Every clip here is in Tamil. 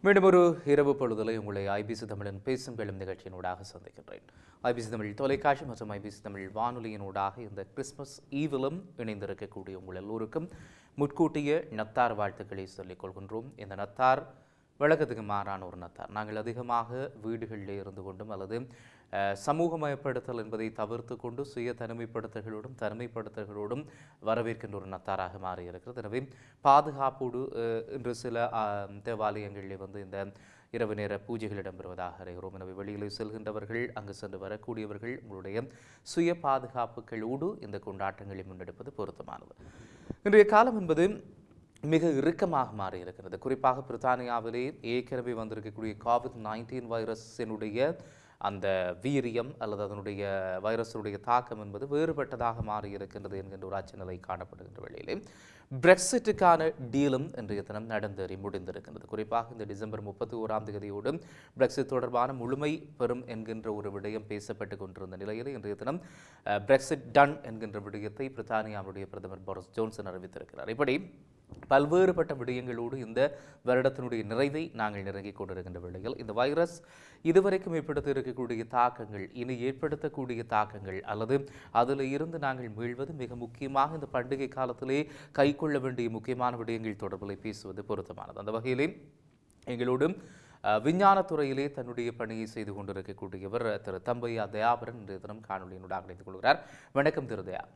மீண்டும் ஒரு இரவு பொழுதில் உங்களை ஐபிசி தமிழன் பேசும் பெழும் நிகழ்ச்சியினூடாக சந்திக்கின்றேன் ஐபிசி தமிழ் தொலைக்காட்சி மற்றும் ஐபிசி தமிழ் வானொலியினூடாக இந்த கிறிஸ்மஸ் ஈவிலும் இணைந்திருக்கக்கூடிய உங்கள் எல்லோருக்கும் முட்கூட்டிய நத்தார் வாழ்த்துக்களை சொல்லிக் கொள்கின்றோம் இந்த நத்தார் வழக்கத்துக்கு மாறான ஒரு நத்தார் நாங்கள் அதிகமாக வீடுகளில் இருந்து கொண்டும் அல்லது அஹ், சமூகமயப்படுத்தல் என்பதை தவிர்த்து கொண்டு சுய தனிமைப்படுத்தல்களோடும் தனிமைப்படுத்தல்களோடும் வரவேற்கின்ற ஒரு நத்தாராக மாறி இருக்கிறது எனவே பாதுகாப்போடு அஹ், இன்று சில அஹ், தேவாலயங்களில் வந்து இந்த இரவு நேர பூஜைகள் இடம்பெறுவதாக அறிகிறோம் எனவே வெளியில் செல்கின்றவர்கள் அங்கு சென்று வரக்கூடியவர்கள் உங்களுடைய சுய பாதுகாப்புகளோடு இந்த கொண்டாட்டங்களை முன்னெடுப்பது பொருத்தமானது இன்றைய காலம் என்பது மிக இறுக்கமாக மாறி இருக்கிறது குறிப்பாக பிரித்தானியாவிலே ஏற்கனவே வந்திருக்கக்கூடிய கோவிட் நைன்டீன் வைரஸினுடைய அந்த வீரியம் அல்லது அதனுடைய வைரஸுடைய தாக்கம் என்பது வேறுபட்டதாக மாறி இருக்கின்றது என்கின்ற ஒரு அச்சநிலை காணப்படுகின்ற வேளையிலே பிரெக்சிட்டுக்கான டீலும் இன்றைய தினம் நடந்தேறி முடிந்திருக்கின்றது குறிப்பாக இந்த டிசம்பர் முப்பத்தி ஓராம் தேதியோடு பிரெக்சிட் தொடர்பான முழுமை பெறும் என்கின்ற ஒரு விடயம் பேசப்பட்டு கொண்டிருந்த நிலையில் இன்றைய தினம் அஹ், பிரெக்சிட் டன் என்கின்ற விடயத்தை பிரித்தானியாவுடைய பிரதமர் போரிஸ் ஜோன்சன் அறிவித்திருக்கிறார் இப்படி பல்வேறுபட்ட விடயங்களோடு இந்த வருடத்தினுடைய நிறைவை நாங்கள் நெருங்கிக் கொண்டிருக்கின்ற வேளையில் இந்த வைரஸ் இதுவரைக்கும் ஏற்படுத்த இருக்கக்கூடிய தாக்கங்கள் இனி ஏற்படுத்தக்கூடிய தாக்கங்கள் அல்லது அதில் இருந்து நாங்கள் மீள்வது மிக முக்கியமாக இந்த பண்டிகை காலத்திலே கைக்கொள்ள வேண்டிய முக்கியமான விடயங்கள் தொடர்பில் பேசுவது பொருத்தமானது அந்த வகையிலே எங்களோடும் அஹ், விஞ்ஞானத்துறையிலே தன்னுடைய பணியை செய்து கொண்டிருக்கக்கூடியவர் திரு தம்பையா தயாபரன் இன்றைய தினம் காணொலியினூடாக இணைந்து கொள்கிறார் வணக்கம் திரு தயா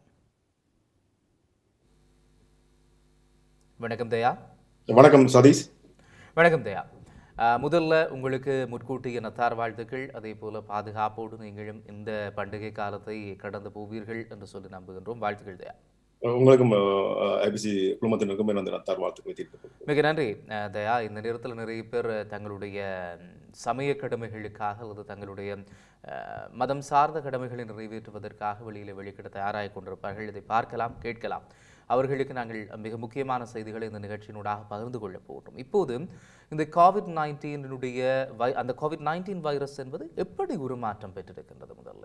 வணக்கம் தயா வணக்கம் சதீஷ் வணக்கம் தயா அஹ், முதல்ல உங்களுக்கு முன்கூட்டிய நத்தார் வாழ்த்துக்கள் அதே போல பாதுகாப்போடு நீங்களும் இந்த பண்டிகை காலத்தை கடந்து போவீர்கள் என்று சொல்லி நம்புகின்றோம் வாழ்த்துக்கள் தயா உங்களுக்கும் ஐபிசி குழுமத்தினருக்கும் எனது நத்தார் வாழ்த்துக்களை தீர்ப்பு மிக நன்றி அஹ், தயா இந்த நேரத்தில் நிறைய பேர் தங்களுடைய ம், சமய கடமைகளுக்காக அல்லது தங்களுடைய அஹ், மதம் சார்ந்த கடமைகளை நிறைவேற்றுவதற்காக வெளியில் வெளிக்கிட தயாராக கொண்டிருப்பார்கள் இதை பார்க்கலாம் கேட்கலாம் அவர்களுக்கு நாங்கள் மிக முக்கியமான செய்திகளை இந்த நிகழ்ச்சியினூடாக பகிர்ந்து கொள்ளப் போகிறோம் இப்போது இந்த கோவிட் நைன்டீனுடைய வை அந்த கோவிட் நைன்டீன் வைரஸ் என்பது எப்படி உருமாற்றம் பெற்றிருக்கின்றது முதல்ல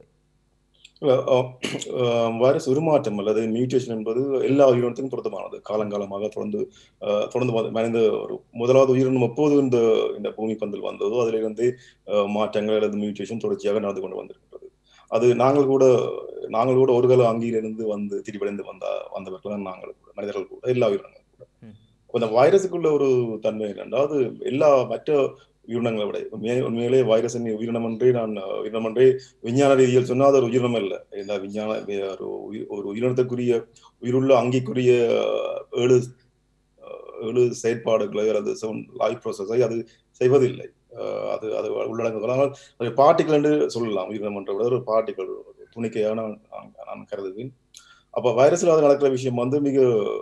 வைரஸ் உருமாற்றம் அல்லது மியூட்டேஷன் என்பது எல்லா உயிரினத்துக்கும் பொருத்தமானது காலங்காலமாக தொடர்ந்து அஹ், தொடர்ந்து வ- மறைந்த ஒரு முதலாவது உயிரினம் எப்போது இந்த இந்த பூமி பந்தில் வந்ததோ அதிலிருந்து அஹ், மாற்றங்கள் அல்லது மியூட்டேஷன் தொடர்ச்சியாக நடந்து கொண்டு வந்திருக்கிறது அது நாங்கள் கூட நாங்கள் கூட ஒரு கால அங்கியிலிருந்து வந்து திரிவடைந்து வந்த வந்தவர்கள் தான் நாங்கள் கூட மனிதர்கள் கூட எல்லா உயிரினங்களும் கூட ம். அப்ப இந்த வைரஸுக்குள்ள ஒரு தன்மை என்னென்றால் எல்லா மற்ற உயிரினங்களை விட உண்மையே உண்மையிலே வைரஸ் உயிரினம் என்றே நான் அஹ், உயிரினம் என்றே விஞ்ஞான ரீதியில் சொன்னால் அது ஒரு உயிரினம் இல்லை இந்த விஞ்ஞான வே- ஒரு உயிர்- ஒரு உயிரினத்துக்குரிய உயிருள்ள அங்கிக்குரிய அஹ், ஏழு அஹ், ஏழு செயற்பாடுகளை அல்லது லைஃப் ப்ரோசஸை அது செய்வதில்லை அஹ், அது அது உள்ளடங்குகிறது ஆனால் அது பார்ட்டிகள் என்று சொல்லலாம் உயிரினம் என்ற விட ஒரு பார்ட்டிகள் துணிக்கையாக நான் நான் நான் கருதுவேன் அப்ப வைரஸ்ல அது நடக்கிற விஷயம் வந்து மிக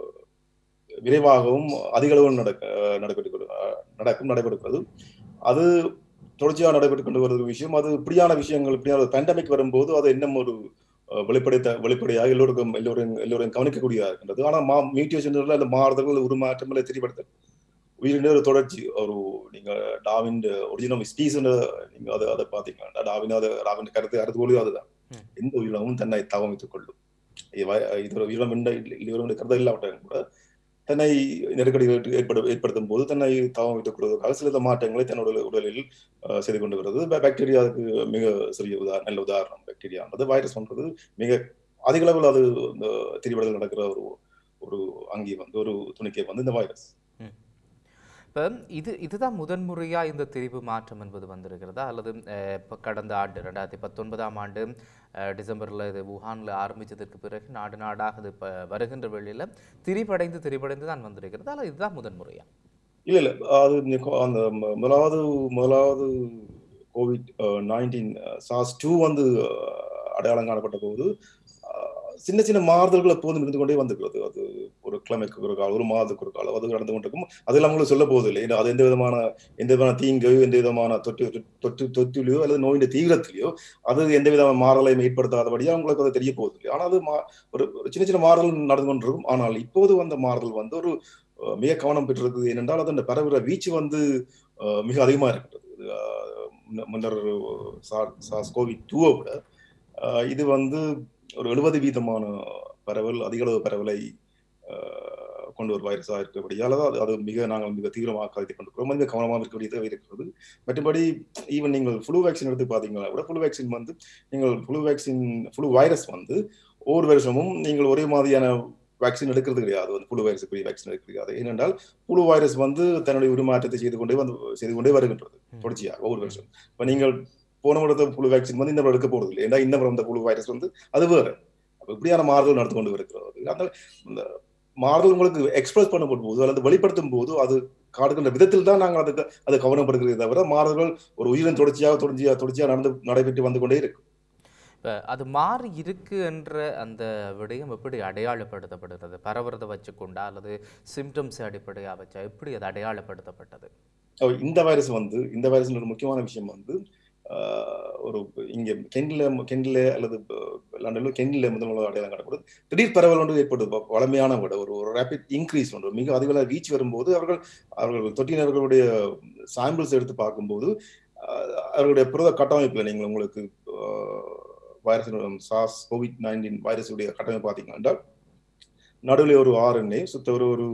விரைவாகவும் அதிக அளவில் நடக்க நடைபெற்று நடக்கும் நடைபெறுகிறது அது தொடர்ச்சியாக நடைபெற்று கொண்டு வருகிற விஷயம் அது இப்படியான விஷயங்கள் இப்படியான பேண்டமிக் வரும்போது அது இன்னும் ஒரு அஹ், வெளிப்படைத்த வெளிப்படையாக எல்லோருக்கும் எல்லோரும் எல்லோரும் கவனிக்கக்கூடியதாக இருக்கின்றது ஆனால் மா மியூட்டேஷன்ல அந்த மாறுதல்கள் உருமாற்றங்களை தெரியப்படுத்த உயிரின ஒரு தொடர்ச்சி ஒரு நீங்க டாவின் ஒரிஜினல் ஸ்பீஸ் நீங்க அதை அதை பாத்தீங்கன்னா டாவின் அதை டாவின் கருத்து கருத்து அதுதான் ம். எந்த உயிரினமும் தன்னை தவமித்துக் கொள்ளும் இது வ- இது ஒரு உயிரினம் இல்லை இல்லை கருத்து இல்லாவிட்டாலும் கூட தன்னை நெருக்கடி ஏற்படு- ஏற்படு ஏற்படுத்தும் போது தன்னை தவம் வைத்துக் கொள்வதற்காக சில மாற்றங்களை தன்னோட உடல்- உடலில் அஹ், செய்து கொண்டு வருகிறது பா- பாக்டீரியாவுக்கு மிக சிறிய உதாரணம் நல்ல உதாரணம் பாக்டீரியான்றது வைரஸ் பண்றது மிக அதிக அளவில் அது இந்த திரிவடல் நடக்கிற ஒரு ஒரு அங்கி வந்து ஒரு துணிக்கை வந்து இந்த வைரஸ் இப்போ இது இதுதான் முதன்முறையாக இந்த திரிவு மாற்றம் என்பது வந்திருக்கிறதா அல்லது அஹ், இப்போ கடந்த ஆண்டு ரெண்டாயிரத்தி பத்தொன்பதாம் ஆண்டு அஹ், டிசம்பரில் இது wuhanல ஆரம்பித்ததற்கு பிறகு நாடு நாடாக இது இப்போ வருகின்ற வேளையில் திரிபடைந்து திரிபடைந்து தான் வந்திருக்கிறது அல்ல இதுதான் முதன்முறையா இல்ல இல்ல அது நீ கொ- அந்த ம- முதலாவது முதலாவது கோவிட் நைன்டீன் சாஸ் டூ வந்து அஹ், அடையாளம் காணப்பட்ட போது அஹ், சின்ன சின்ன மாறுதல்கள் எப்போதும் இருந்து கொண்டே வந்திருக்கிறது அது ஒரு கிழமைக்கு ஒரு காலம் ஒரு மாதத்துக்கு ஒரு காலம் அது நடந்து கொண்டிருக்கும் அதெல்லாம் உங்களுக்கு சொல்ல போவதில்லை ஏன்னா அது எந்த விதமான எந்த விதமான தீங்கு எந்த விதமான தொற்று தொற்று தொற்றிலையோ அல்லது நோயின் தீவிரத்திலையோ அது எந்த விதமான மாறுதலையும் ஏற்படுத்தாதபடியா உங்களுக்கு அது தெரிய போவதில்லை ஆனால் அது மா- ஒரு ஒரு சின்ன சின்ன மாறுதல் நடந்து கொண்டிருக்கும் ஆனால் இப்போது வந்த மாறுதல் வந்து ஒரு அஹ், மிக கவனம் பெற்றிருக்குது ஏனென்றால் அது அந்த பரவுற வீச்சு வந்து அஹ், மிக அதிகமா இருக்கிறது இது, அஹ், முன்ன- முன்னர் சாஸ் கோவிட் டூவை விட அஹ், இது வந்து ஒரு எழுபது வீதமான பரவல் அதிக அளவு பரவலை அஹ், கொண்டு ஒரு வைரஸாக இருக்கிறபடியால் அது அது மிக நாங்கள் மிக தீவிரமாக கருதி கொண்டிருக்கிறோம் மிக கவனமாக இருக்க வேண்டிய தேவை இருக்கிறது மற்றபடி ஈவன் நீங்கள் ஃப்ளூ வேக்சின் எடுத்து பார்த்தீங்கன்னா கூட ஃப்ளூ வேக்சின் வந்து நீங்கள் ஃப்ளூ வேக்சின் ஃப்ளூ வைரஸ் வந்து ஒவ்வொரு வருஷமும் நீங்கள் ஒரே மாதிரியான வேக்சின் எடுக்கிறது கிடையாது வந்து புழு வைரஸுக்குரிய வேக்சின் எடுக்கிறது கிடையாது ஏனென்றால் புழு வைரஸ் வந்து தன்னுடைய உருமாற்றத்தை செய்து கொண்டே வந்து செய்து கொண்டே வருகின்றது தொடர்ச்சியாக ஒவ்வொரு வருஷம் இப்போ நீங்கள் போன வருடத்த புழு வேக்சின் வந்து இந்த முறை எடுக்க போறது இல்லை ஏன்னா இந்த முறை வந்த புழு வைரஸ் வந்து அது வேறு அப்போ இப்படியான மாறுதல் நடந்து கொண்டு இருக்கிறது அந்த இந்த மாறுதல் உங்களுக்கு எக்ஸ்பிரஸ் பண்ணப்படும் போது அல்லது வெளிப்படுத்தும் போது அது காடுகின்ற விதத்தில் தான் நாங்கள் அதுக்கு அதை கவனப்படுகிறதே தவிர மாறுதல்கள் ஒரு உயிரின் தொடர்ச்சியாக தொடர்ச்சியாக தொடர்ச்சியாக நடந்து நடைபெற்று வந்து கொண்டே இருக்கு இப்போ அது மாறி இருக்கு என்ற அந்த விடயம் எப்படி அடையாளப்படுத்தப்படுகிறது பரவுறதை வச்சுக்கொண்டா அல்லது சிம்டம்ஸ் அடிப்படையாக வச்சா எப்படி அது அடையாளப்படுத்தப்பட்டது இந்த வைரஸ் வந்து இந்த வைரஸ் ஒரு முக்கியமான விஷயம் வந்து ஒரு இங்க கெண்டில கெண்டில அல்லது லண்டன்ல கெண்டில முதல் முதல் அடையாளம் காணப்படுது திடீர் பரவல் ஒன்று ஏற்படுது வளமையான விட ஒரு ஒரு ரேபிட் இன்க்ரீஸ் ஒன்று மிக அதிக ரீச் வரும்போது அவர்கள் அவர்கள் தொற்றினர்களுடைய சாம்பிள்ஸ் எடுத்து பார்க்கும்போது அவர்களுடைய புரத கட்டமைப்பில் நீங்கள் உங்களுக்கு வைரஸ் சாஸ் கோவிட் நைன்டீன் வைரஸுடைய கட்டமைப்பு பார்த்தீங்கன்னா நடுவில் ஒரு ஆர்என்ஏ சுத்த ஒரு ஒரு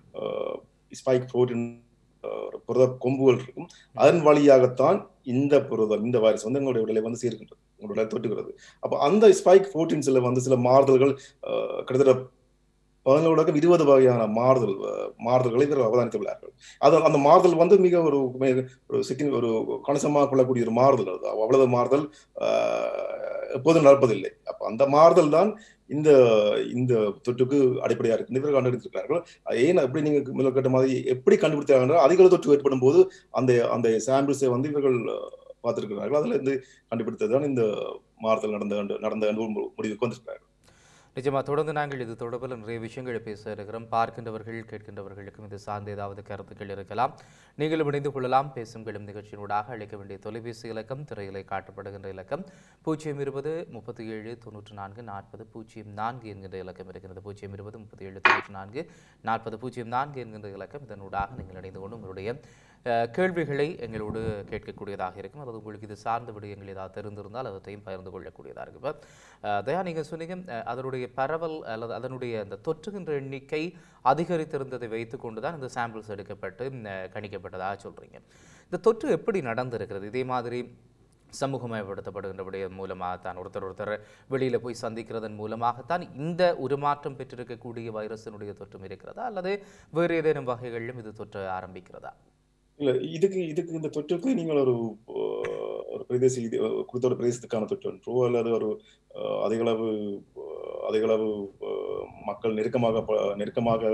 ஸ்பைக் ப்ரோட்டீன் புரத கொம்புகள் இருக்கும் அதன் வழியாகத்தான் இந்த புரதம் இந்த வைரஸ் வந்து எங்களுடைய உடலை வந்து சேர்க்கின்றது உங்களுடைய தொட்டுகிறது அப்போ அந்த ஸ்பைக் ப்ரோட்டீன்ஸ்ல வந்து சில மாறுதல்கள் கிட்டத்தட்ட பதினோட இருபது வகையான மாறுதல் மாறுதல்களை இவர் அவதானித்துள்ளார்கள் அது அந்த மாறுதல் வந்து மிக ஒரு ஒரு செகண்ட் ஒரு கணிசமாக கொள்ளக்கூடிய ஒரு மாறுதல் அது அவ்வளவு மாறுதல் எப்போதும் நடப்பதில்லை அப்ப அந்த மாறுதல் தான் இந்த இந்த தொற்றுக்கு அடிப்படையா இருக்கு இவர்கள் கண்டுபிடித்திருக்கிறார்கள் ஏன் எப்படி நீங்க முதல் கேட்ட மாதிரி எப்படி கண்டுபிடித்தார்கள் அதிக தொற்று ஏற்படும் போது அந்த அந்த சாம்பிள்ஸை வந்து இவர்கள் பார்த்திருக்கிறார்கள் அதுல இருந்து கண்டுபிடித்தது தான் இந்த மாறுதல் நடந்த நடந்த முடிவுக்கு வந்திருக்கிறார்கள் நிஜமா தொடர்ந்து நாங்கள் இது தொடர்பில் நிறைய விஷயங்களை பேச இருக்கிறோம் பார்க்கின்றவர்கள் கேட்கின்றவர்களுக்கும் இது சார்ந்த ஏதாவது கருத்துக்கள் இருக்கலாம் நீங்களும் இணைந்து கொள்ளலாம் பேசும் கெடும் நிகழ்ச்சியினூடாக அழைக்க வேண்டிய தொலைபேசி இலக்கம் திரையிலை காட்டப்படுகின்ற இலக்கம் பூஜ்ஜியம் இருபது முப்பத்தி ஏழு தொண்ணூற்று நான்கு நாற்பது பூஜ்ஜியம் நான்கு என்கின்ற இலக்கம் இருக்கிறது பூஜ்ஜியம் இருபது முப்பத்தி ஏழு தொண்ணூற்று நான்கு நாற்பது பூஜ்ஜியம் நான்கு என்கின்ற இலக்கம் இதனூடாக நீங்கள் இணைந்து கொண்டு உங்களுடைய கேள்விகளை எங்களோடு கேட்கக்கூடியதாக இருக்கும் அல்லது உங்களுக்கு இது சார்ந்த விடயங்கள் ஏதாவது தெரிந்திருந்தால் அவற்றையும் பகிர்ந்து கொள்ளக்கூடியதாக இருக்கும் இப்போ தயா நீங்கள் சொன்னீங்க அதனுடைய பரவல் அல்லது அதனுடைய அந்த தொற்றுகின்ற எண்ணிக்கை அதிகரித்திருந்ததை வைத்துக்கொண்டு தான் இந்த சாம்பிள்ஸ் எடுக்கப்பட்டு கணிக்கப்பட்டதாக சொல்கிறீங்க இந்த தொற்று எப்படி நடந்திருக்கிறது இதே மாதிரி சமூகமயப்படுத்தப்படுகின்ற விடயம் மூலமாக தான் ஒருத்தர் ஒருத்தர் வெளியில் போய் சந்திக்கிறதன் மூலமாகத்தான் இந்த உருமாற்றம் பெற்றிருக்கக்கூடிய வைரஸினுடைய தொற்றும் இருக்கிறதா அல்லது வேறு ஏதேனும் வகைகளிலும் இது தொற்று ஆரம்பிக்கிறதா இல்ல இதுக்கு இதுக்கு இந்த தொற்றுக்கு நீங்கள் ஒரு ஒரு பிரதேச இது குறித்த ஒரு பிரதேசத்துக்கான தொற்று ஒன்றோ அல்லது ஒரு அதிக அளவு அதிக அளவு மக்கள் நெருக்கமாக நெருக்கமாக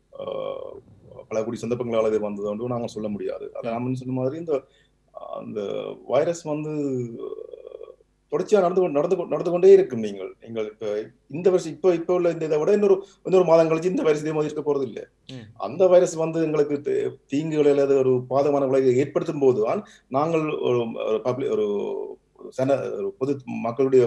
பலகுடி சந்தர்ப்பங்களால் இது வந்தது ஒன்று நாங்கள் சொல்ல முடியாது அதை நம்ம சொன்ன மாதிரி இந்த அந்த வைரஸ் வந்து தொடர்ச்சியா நடந்து நடந்து நடந்து கொண்டே இருக்கும் நீங்கள் நீங்கள் இப்ப இந்த வருஷம் இப்ப இப்ப உள்ள இந்த இதை விட இன்னொரு இன்னொரு மாதம் கழிச்சு இந்த வைரஸ் இதே மாதிரி இருக்க போறது இல்லை அந்த வைரஸ் வந்து எங்களுக்கு தீங்குகள் அல்லது ஒரு பாதமான விளைவை ஏற்படுத்தும் போதுதான் நாங்கள் ஒரு பப்ளிக் ஒரு சன ஒரு பொது மக்களுடைய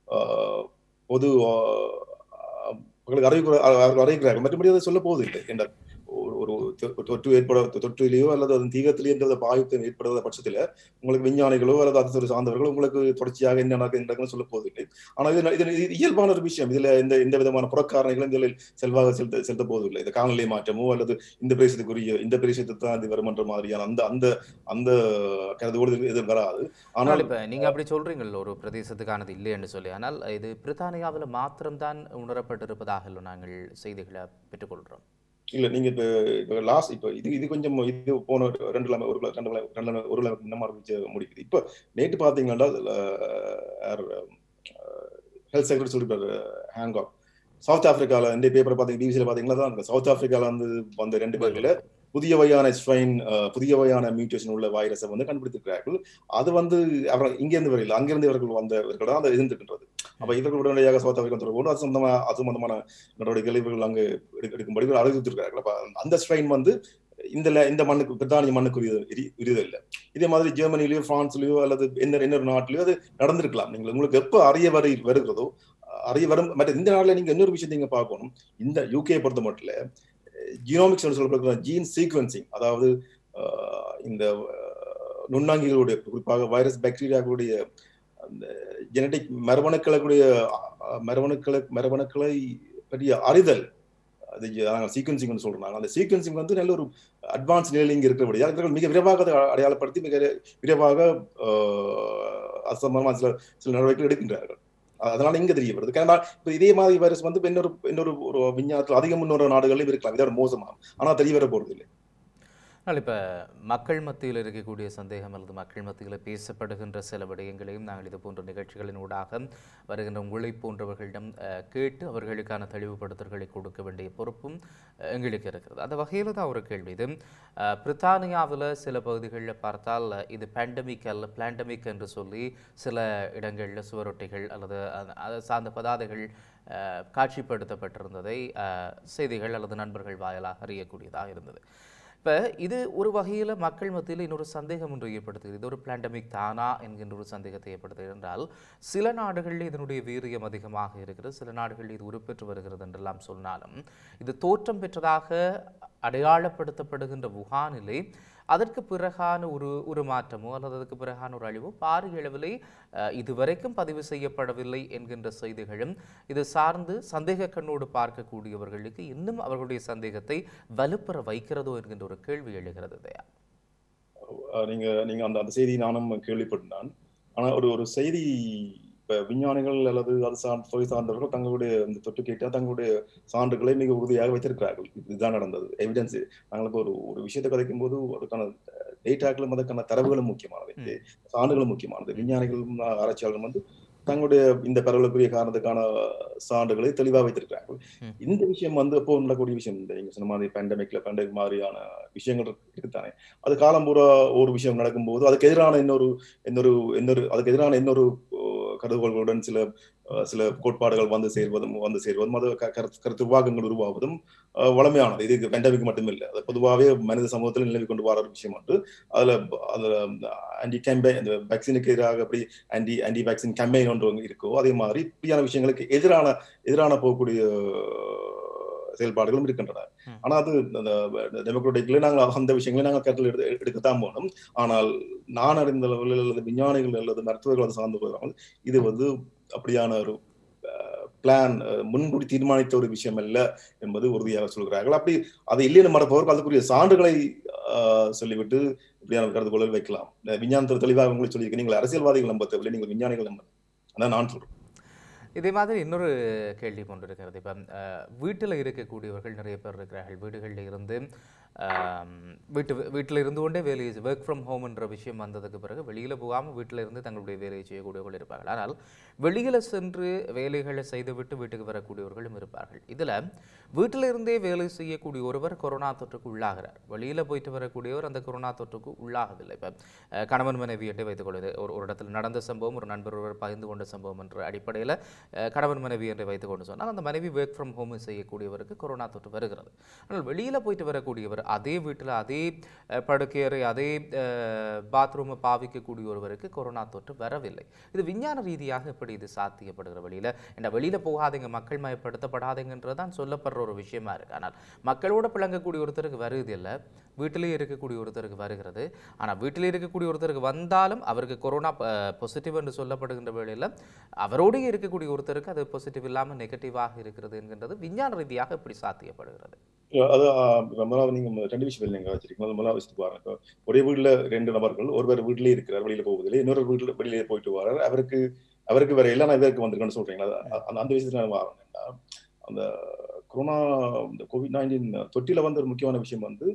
பொது மக்களுக்கு அறிவிக்கிற அறிவிக்கிறார்கள் மற்றபடி அதை சொல்ல போவதில்லை என்ற ஒரு தொற்று ஏற்பட தொற்றிலேயோ அல்லது அதன் தீகத்திலேயோ எந்த பாதிப்பு ஏற்படுற பட்சத்தில் உங்களுக்கு விஞ்ஞானிகளோ அல்லது அது சார்ந்தவர்களோ உங்களுக்கு தொடர்ச்சியாக என்ன நடக்குதுன்னு சொல்ல போவதில்லை ஆனால் இது இது இயல்பான ஒரு விஷயம் இதுல இந்த எந்த விதமான புறக்காரணிகளும் இதில் செல்வாக செலுத்த செலுத்த போவதில்லை இந்த காலநிலை மாற்றமோ அல்லது இந்த பிரதேசத்துக்குரிய இந்த பிரதேசத்துக்கு தான் இது வருமன்ற மாதிரியான அந்த அந்த அந்த கருதுகோடு இது வராது ஆனால் இப்ப நீங்க அப்படி சொல்றீங்கல்ல ஒரு பிரதேசத்துக்கானது இல்லைன்னு சொல்லி ஆனால் இது பிரித்தானியாவில் மாத்திரம்தான் உணரப்பட்டிருப்பதாக நாங்கள் செய்திகளை பெற்றுக்கொள்கிறோம் இல்ல நீங்க இப்ப இப்ப லாஸ்ட் இப்ப இது இது கொஞ்சம் இது போன ரெண்டு லட்சம் ஒரு ரெண்டு ரெண்டு ஒரு லட்சம் இந்த மாதிரி முடிக்குது இப்ப நேற்று பாத்தீங்கன்னா ஹெல்த் செக்ரட்டரி சொல்லிருப்பாரு ஹேங்காக் சவுத் ஆப்பிரிக்கால இந்த பேப்பர் பாத்தீங்க பிபிசியில பாத்தீங்கன்னா தான் சவுத் ஆப்பிரிக்கால வந்து வந்த ரெண்டு பேர்ல புதிய வகையான ஸ்ட்ரைன் புதிய வகையான மியூட்டேஷன் உள்ள வைரஸை வந்து கண்டுபிடித்திருக்கிறார்கள் அது வந்து அவர் இங்கிருந்து வரையில் அங்கிருந்து இவர்கள் வந்தவர்கள் தான் அதை இருந்திருக்கின்றது அப்ப இவர்கள் உடனடியாக சவுத் ஆப்பிரிக்கா தொடர்பு அது சொந்தமா அது சம்பந்தமான நடவடிக்கைகள் இவர்கள் அங்கு எடுக்கும்படி அறிவித்திருக்கிறார்கள் அப்ப அந்த ஸ்ட்ரைன் வந்து இந்த இந்த மண்ணுக்கு பிரித்தானிய மண்ணுக்கு உரியது இல்லை இதே மாதிரி ஜெர்மனிலயோ பிரான்ஸ்லயோ அல்லது என்ன இன்னொரு நாட்டிலயோ அது நடந்திருக்கலாம் நீங்கள் உங்களுக்கு எப்ப அறிய வரை வருகிறதோ அறிய வரும் மற்ற இந்த நாட்டில் நீங்க இன்னொரு விஷயத்தை நீங்க பார்க்கணும் இந்த யூகே பொறுத்த மட்டும் ஜீனோமிக்ஸ் சொல்லப்படுற ஜீன் சீக்வன்சிங் அதாவது இந்த நுண்ணாங்கிகளுடைய குறிப்பாக வைரஸ் பாக்டீரியாக்களுடைய அந்த ஜெனட்டிக் மரபணுக்களுடைய மரபணுக்களை மரபணுக்களை பற்றிய அறிதல் அது நாங்கள் சீக்வன்சிங்னு சொல்றாங்க அந்த சீக்வன்சிங் வந்து நல்ல ஒரு அட்வான்ஸ் நிலையில் இங்கே இருக்கிறபடியால் இவர்கள் மிக விரைவாக அதை அடையாளப்படுத்தி மிக விரைவாக அசம்பந்தமான சில சில நடவடிக்கைகள் எடுக்கின்றார்கள் அதனால இங்க தெரிய வருது ஏன்னா இப்ப இதே மாதிரி வைரஸ் வந்து இன்னொரு இன்னொரு ஒரு விஞ்ஞானத்தில் அதிக முன்னோர நாடுகளிலும் இருக்கலாம் இதோட மோசமாகும் ஆனா தெரிய வர போறது இல்லை ஆனால் இப்போ மக்கள் மத்தியில் இருக்கக்கூடிய சந்தேகம் அல்லது மக்கள் மத்தியில் பேசப்படுகின்ற சில விடயங்களையும் நாங்கள் இது போன்ற நிகழ்ச்சிகளின் ஊடாக வருகின்ற உங்களை போன்றவர்களிடம் அஹ், கேட்டு அவர்களுக்கான தெளிவுபடுத்தல்களை கொடுக்க வேண்டிய பொறுப்பும் அஹ், எங்களுக்கு இருக்கிறது அந்த வகையில் தான் ஒரு கேள்வி இது அஹ், பிரித்தானியாவில் சில பகுதிகளில் பார்த்தால் இது பேண்டமிக் அல்ல பிளாண்டமிக் என்று சொல்லி சில இடங்களில் சுவரொட்டிகள் அல்லது அது- அது சார்ந்த பதாதைகள் அஹ், காட்சிப்படுத்தப்பட்டிருந்ததை அஹ், செய்திகள் அல்லது நண்பர்கள் வாயிலாக அறியக்கூடியதாக இருந்தது இப்போ இது ஒரு வகையில் மக்கள் மத்தியில் இன்னொரு சந்தேகம் ஒன்று ஏற்படுத்துகிறது இது ஒரு பிளாண்டமிக் தானா என்கின்ற ஒரு சந்தேகத்தை ஏற்படுத்துகிறது என்றால் சில நாடுகளில் இதனுடைய வீரியம் அதிகமாக இருக்கிறது சில நாடுகளில் இது உருப்பெற்று வருகிறது என்றெல்லாம் சொன்னாலும் இது தோற்றம் பெற்றதாக அடையாளப்படுத்தப்படுகின்ற வுகானிலே அதற்கு பிறகான ஒரு ஒரு மாற்றமோ அல்லது அதற்கு பிறகான ஒரு அழிவோ பாரிய அளவிலே அஹ், இதுவரைக்கும் பதிவு செய்யப்படவில்லை என்கின்ற செய்திகளும் இது சார்ந்து சந்தேக கண்ணோடு பார்க்கக்கூடியவர்களுக்கு இன்னும் அவர்களுடைய சந்தேகத்தை வலுப்பெற வைக்கிறதோ என்கின்ற ஒரு கேள்வி எழுகிறது தயா அஹ் நீங்க நீங்க அந்த அந்த செய்தி நானும் கேள்விப்பட்டான் ஆனா ஒரு ஒரு செய்தி இப்ப விஞ்ஞானிகள் அல்லது அது சார்ந்த துறை சார்ந்தவர்கள் தங்களுடைய இந்த தொற்று கேட்டா தங்களுடைய சான்றுகளை மிக உறுதியாக வைத்திருக்கிறார்கள் இதுதான் நடந்தது எவிடன்ஸ் நாங்களுக்கு ஒரு ஒரு விஷயத்தை கதைக்கும் போது அதுக்கான டேட்டாக்களும் அதுக்கான தரவுகளும் முக்கியமானது சான்றுகளும் முக்கியமானது விஞ்ஞானிகளும் ஆராய்ச்சியாளர்களும் வந்து தங்களுடைய இந்த பரவலுக்குரிய காரணத்துக்கான சான்றுகளை தெளிவாக வைத்திருக்கிறார்கள் ம். இந்த விஷயம் வந்து எப்போ நடக்கக்கூடிய விஷயம் இந்த நீங்க சொன்ன மாதிரி பேண்டமிக்ல பேண்டமிக் மாதிரியான விஷயங்கள் இருக்கு- இருக்குதானே அது காலம் பூரா ஒரு விஷயம் நடக்கும்போது அதுக்கு எதிரான இன்னொரு இன்னொரு இன்னொரு அதுக்கு எதிரான இன்னொரு அஹ், கருதுகோள்களுடன் சில அஹ், சில கோட்பாடுகள் வந்து சேர்வதும் வந்து சேர்வதும் அது க- கருத்து கருத்து விவாகங்கள் உருவாவதும் அஹ், வளமையானது இது பெண்டமிக் மட்டுமில்லை அது பொதுவாகவே மனித சமூகத்தில் நிலவி கொண்டு வர ஒரு விஷயம் உண்டு அதுல அதுல ஆன்டி கேம்பெயின் இந்த வேக்சினுக்கு எதிராக அப்படி ஆன்டி ஆன்டி வேக்சின் கேம்பெயின் ஒன்று இருக்கோ அதே மாதிரி இப்படியான விஷயங்களுக்கு எதிரான எதிரான போகக்கூடிய அஹ், செயல்பாடுகளும் இருக்கின்றன ம். ஆனா அது அந்த டெமோக்ராட்டிக்ல நாங்கள் அந்த விஷயங்களை நாங்கள் கருத்தில் எடுத்து எடுக்கத்தான் போனோம் ஆனால் நான் அறிந்த அளவில் அல்லது விஞ்ஞானிகள் அல்லது மருத்துவர்கள் அதை சார்ந்து போகிறாங்க இது வந்து அப்படியான ஒரு பிளான் முன்கூட்டி தீர்மானித்த ஒரு விஷயம் அல்ல என்பது உறுதியாக சொல்கிறார்கள் அப்படி அது இல்லைன்னு மறப்பவர்கள் அதுக்குரிய சான்றுகளை அஹ், சொல்லிவிட்டு இப்படியான கருதுகோள்கள் வைக்கலாம் இந்த விஞ்ஞானத்தில் தெளிவாக உங்களுக்கு சொல்லியிருக்கேன் நீங்கள் அரசியல்வாதிகள் நம்ப தேவையில்லை நீங்கள் விஞ்ஞானிகள் நம்ப அதான் நான் சொல்றேன் இதே மாதிரி இன்னொரு கேள்வி கொண்டு இருக்கிறது இப்போ வீட்டில் இருக்கக்கூடியவர்கள் நிறைய பேர் இருக்கிறார்கள் வீடுகளில் இருந்து ஆம், வீட்டு வீட்டில் இருந்து கொண்டே வேலையை ஒர்க் ஃப்ரம் ஹோம் என்ற விஷயம் வந்ததுக்கு பிறகு வெளியில் போகாமல் வீட்டில் இருந்து தங்களுடைய வேலையை செய்யக்கூடியவர்கள் இருப்பார்கள் ஆனால் வெளியில் சென்று வேலைகளை செய்துவிட்டு வீட்டுக்கு வரக்கூடியவர்களும் இருப்பார்கள் இதில் வீட்டில் இருந்தே வேலை செய்யக்கூடிய ஒருவர் கொரோனா தொற்றுக்கு உள்ளாகிறார் வெளியில் போயிட்டு வரக்கூடியவர் அந்த கொரோனா தொற்றுக்கு உள்ளாகவில்லை இப்போ அஹ், கணவன் மனைவி என்று வைத்துக்கொள்வது ஒரு ஒரு இடத்துல நடந்த சம்பவம் ஒரு நண்பர் ஒருவர் பகிர்ந்து கொண்ட சம்பவம் என்ற அடிப்படையில் அஹ், கணவன் மனைவி என்று வைத்துக்கொண்டு சொன்னால் அந்த மனைவி ஒர்க் ஃப்ரம் ஹோம் செய்யக்கூடியவருக்கு கொரோனா தொற்று வருகிறது ஆனால் வெளியில் போயிட்டு வரக்கூடியவர் அதே வீட்டில் அதே அஹ், படுக்கையறை அதே பாத்ரூமை பாவிக்கக்கூடிய ஒருவருக்கு கொரோனா தொற்று வரவில்லை இது விஞ்ஞான ரீதியாக எப்படி இது சாத்தியப்படுகிற வெளியில் என்ன வெளியில் போகாதீங்க மக்கள் மயப்படுத்தப்படாதீங்கன்றது தான் சொல்லப்படுற ஒரு விஷயமா இருக்கு ஆனால் மக்களோட பிளங்கக்கூடிய ஒருத்தருக்கு வருது இல்லை வீட்டிலேயே இருக்கக்கூடிய ஒருத்தருக்கு வருகிறது ஆனால் வீட்டிலே இருக்கக்கூடிய ஒருத்தருக்கு வந்தாலும் அவருக்கு கொரோனா பாசிட்டிவ் என்று சொல்லப்படுகின்ற வேளையில் அவரோடயே இருக்கக்கூடிய ஒருத்தருக்கு அது பாசிட்டிவ் இல்லாமல் நெகட்டிவாக இருக்கிறது என்கின்றது விஞ்ஞான ரீதியாக எப்படி சாத்தியப்படுகிறது அது ஆஹ், முதலாவது நீங்க மு- ரெண்டு விஷயம் நீங்க வச்சிருக்கீங்க அது முதலாவது விஷயத்துக்கு பாருங்க இப்போ ஒரே வீட்டுல ரெண்டு நபர்கள் ஒருவர் வீட்டிலேயே இருக்கிறார் வெளியில போவதில்லை இன்னொரு வீட்டுல வெளியில போயிட்டு வரார் அவருக்கு அவருக்கு வேற இல்லை நான் இவருக்கு வந்திருக்கேன்னு சொல்றீங்களா அது- அந்த அந்த விஷயத்துல நான் வரேன் அந்த கொரோனா இந்த கோவிட் நைன்டீன் தொட்டில வந்த ஒரு முக்கியமான விஷயம் வந்து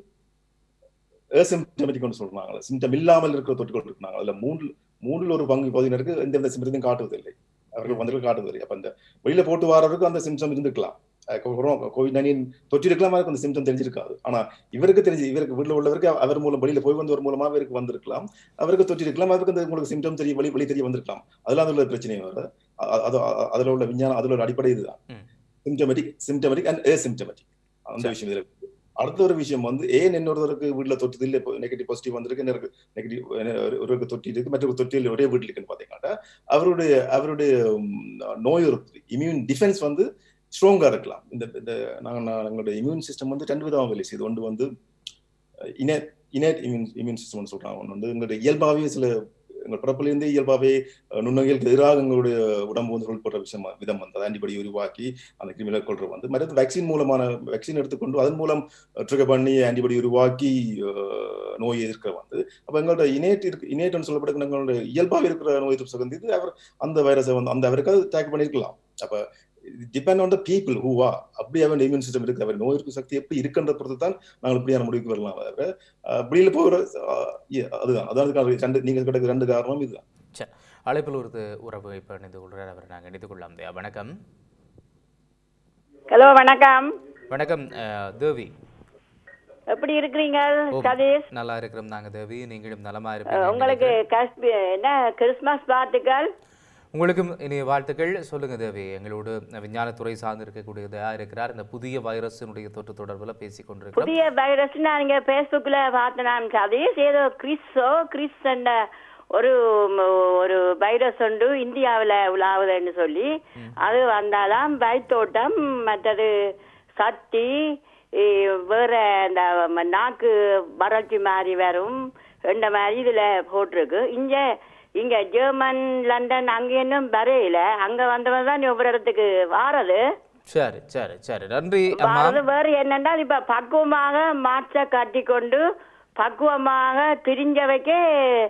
ஏசிம்டமெட்டிக் சொல்றாங்க சிம்டம் இல்லாமல் இருக்கிற தொற்றுகள் இருக்கிறாங்க அதுல மூன்று மூன்றில் ஒரு பங்கு பகுதியினருக்கு எந்தவித சிம்டத்தையும் காட்டுவதில்லை அவர்கள் வந்து காட்டுவதில்லை அப்ப அந்த வெளியில போட்டு வரவருக்கு அந்த சிம்டம் இருந்திருக்கலாம் அஹ் கொரோனா கோவிட் நைன்டீன் தொற்று இருக்கலாம் அவருக்கு அந்த சிம்டம் தெரிஞ்சிருக்காது ஆனா இவருக்கு தெரிஞ்சு இவருக்கு வீட்டில் உள்ளவருக்கு அவர் மூலம் வெளியில போய் வந்தவர் மூலமா இவருக்கு வந்திருக்கலாம் அவருக்கு தொற்று இருக்கலாம் அவருக்கு அந்த உங்களுக்கு சிம்டம் தெரிய வெளி வெளி தெரிய வந்திருக்கலாம் அதெல்லாம் அதுல பிரச்சனை வர அது அதுல உள்ள விஞ்ஞானம் அதுல ஒரு அடிப்படை இதுதான் ம். சிம்டமெட்டிக் சிம்டமெட்டிக் அண்ட் ஏசிம்டமெட்டிக் அந்த விஷயம் இதுல இருக்கு. அடுத்த ஒரு விஷயம் வந்து ஏன் இன்னொருத்தருக்கு வீட்டுல தொற்று இல்லை நெகட்டிவ் பாசிட்டிவ் வந்திருக்கு இன்னொருக்கு நெகட்டிவ் ஒருவருக்கு தொட்டி இருக்கு மற்றொரு தொட்டியில் ஒரே வீட்டில் இருக்குன்னு பாத்தீங்கன்னா அவருடைய அவருடைய ம், நோய் ஒரு இம்யூன் டிஃபென்ஸ் வந்து ஸ்ட்ராங்கா இருக்கலாம் இந்த இந்த நாங்க நான் எங்களுடைய இம்யூன் சிஸ்டம் வந்து ரெண்டு விதமாக வேலை செய்யுது ஒன்று வந்து innate innate immune immune system சொல்றாங்க ஒன்று வந்து எங்களுடைய இயல்பாகவே சில எங்கள் பிறப்பிலிருந்தே இயல்பாகவே அஹ், நுண்ணுயிர்களுக்கு எதிராக எங்களுடைய உடம்பு வந்து உள்படுற விஷயம் விதம் வந்து ஆன்டிபடி உருவாக்கி அந்த கிருமிகளை கொள்றது வந்து மற்றது வேக்சின் மூலமான வேக்சின் எடுத்துக்கொண்டு அதன் மூலம் ட்ரிகர் பண்ணி ஆன்டிபடி உருவாக்கி அஹ், நோய் எதிர்க்க வந்து அப்ப எங்களோட இனேட் இருக்கு இனேட்னு சொல்லப்படுகிற எங்களுடைய இயல்பாக இருக்கிற நோய் எதிர்ப்பு சக்தி வந்து அவர் அந்த வைரஸை வந்து அந்த அவருக்கு அது டேக் பண்ணியிருக்கலாம் அப்ப depend on the people who are அப்படி அவன் இம்யூன் சிஸ்டம் இருக்கு அவர் நோய் எதிர்ப்பு சக்தி எப்படி இருக்குன்ற பொறுத்து தான் நாங்கள் இப்படியான முடிவுக்கு வரலாம் தவிர அஹ், வெளியில போகிற அஹ், yeah, அதுதான் அதான் அதுக்கான ரெண்டு நீங்க கிட்ட ரெண்டு காரணம் இதுதான் சரி அழைப்பில் ஒரு உறவு இப்போ இணைந்து கொள்கிறார் அவர் நாங்கள் இணைந்து கொள்ளலாம் தயா வணக்கம் ஹலோ வணக்கம் வணக்கம் அஹ், தேவி எப்படி இருக்கிறீங்க ஓ, சதீஷ் நல்லா இருக்கிறோம் நாங்கள் தேவி நீங்களும் நலமா அஹ், இருப்பீங்க உங்களுக்கு கஷ்மி என்ன கிறிஸ்மஸ் வாழ்த்துக்கள் உங்களுக்கும் இனிய வாழ்த்துக்கள் சொல்லுங்க தேவி எங்களோடு விஞ்ஞானத்துறை சார்ந்து இருக்கக்கூடியதாக இருக்கிறார் இந்த புதிய வைரஸினுடைய தொற்று தொடர்பில் பேசிக் கொண்டிருக்கிறோம் புதிய வைரஸ் நான் இங்க பேஸ்புக்ல பார்த்தேன் சதீஷ் ஏதோ கிறிஸ்ஸோ கிறிஸ் என்ற ஒரு ம், ஒரு வைரஸ் உண்டு இந்தியாவுல உலாவுதுன்னு சொல்லி அது வந்தாலாம் வயிற்றோட்டம் மற்றது சட்டி இ, வேற இந்த ம- நாக்கு வறட்சி மாதிரி வரும் இந்த மாதிரி இதுல போட்டிருக்கு இங்க இங்க ஜெர்மன் லண்டன் அங்க இன்னும் வரையில அங்க வந்தவன் தான் ஒவ்வொரு இடத்துக்கு வாரது சரி சரி சரி நன்றி அம்மா வாரது வேறு என்னன்னா இப்ப பக்குவமாக மாற்ற கட்டிக்கொண்டு பக்குவமாக திரிஞ்சவைக்கே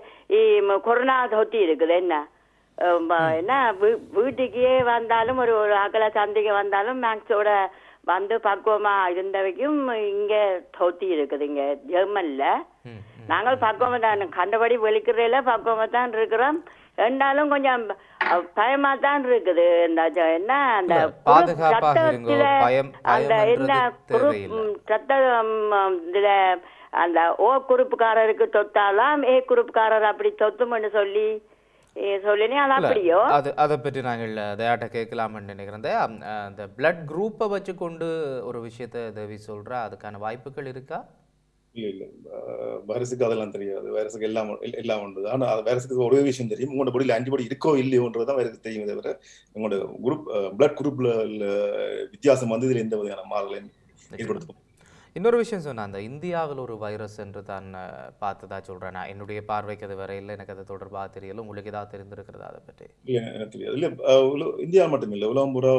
இ- கொரோனா தொத்தி இருக்குது என்ன அஹ் ம- என்ன வீ- வீட்டுக்கே வந்தாலும் ஒரு ஒரு அகல சந்தைக்கு வந்தாலும் மேக்ஸோட வந்து பக்குவமா இருந்தவைக்கும் இங்க தொத்தி இருக்குது இங்க ஜெர்மன்ல ம், ம். நாங்கள் பக்குவமா தான் கண்டபடி வெளிக்கிறதுல பக்குவமா தான் இருக்கிறோம் இருந்தாலும் கொஞ்சம் அஹ், பயமா தான் இருக்குது இந்த ஜ- என்ன அந்த இல்ல, குரூப் பாதுகாப்பாக இருங்க. ரத்தத்தில பயம்- அந்த பயம்ன்றது என்ன குரூப் தேவையில்லை. ம், ரத்த ம், இதுல அந்த ஓ குரூப்புக்காரருக்கு தொத்தாலாம் ஏ குரூப்புக்காரர் அப்படி தொத்தும்னு சொல்லி ஏ, சொல்லினே அது இல்ல, அப்படியோ அது அதை பற்றி நாங்கள் தயாட்ட கேட்கலாம்னு நினைக்கிறேன் தயா, அஹ், அந்த பிளட் குரூப்பை வச்சுக்கொண்டு ஒரு விஷயத்தை தேவி சொல்றா அதுக்கான வாய்ப்புகள் இருக்கா இல்ல இல்ல அஹ் வைரஸுக்கு அதெல்லாம் தெரியாது வைரஸுக்கு எல்லாம் உண்டு- எல்லாம் உண்டு ஆனா அது வைரஸுக்கு ஒரே விஷயம் தெரியும் உங்களோட பாடியில் ஆன்டிபாடி இருக்கோ இல்லையோன்றதுதான் வைரஸுக்கு தெரியும் தவிர உங்களோட குரூப் பிளட் குரூப்ல வித்தியாசம் வந்து இதுல எந்த வகையான மாறலையும் ஏற்படுத்தும் இன்னொரு விஷயம் சொன்னேன் அந்த இந்தியாவில் ஒரு வைரஸ் என்று தான் அஹ், பார்த்ததா சொல்றேன் நான் என்னுடைய பார்வைக்கு அது வரையில் எனக்கு அது தொடர்பாக தெரியல உங்களுக்கு ஏதாவது தெரிந்திருக்கிறதா அதை பற்றி இல்ல எனக்கு தெரியாது இல்ல அஹ் உல- இந்தியா மட்டும் இல்ல உலகம் பூரா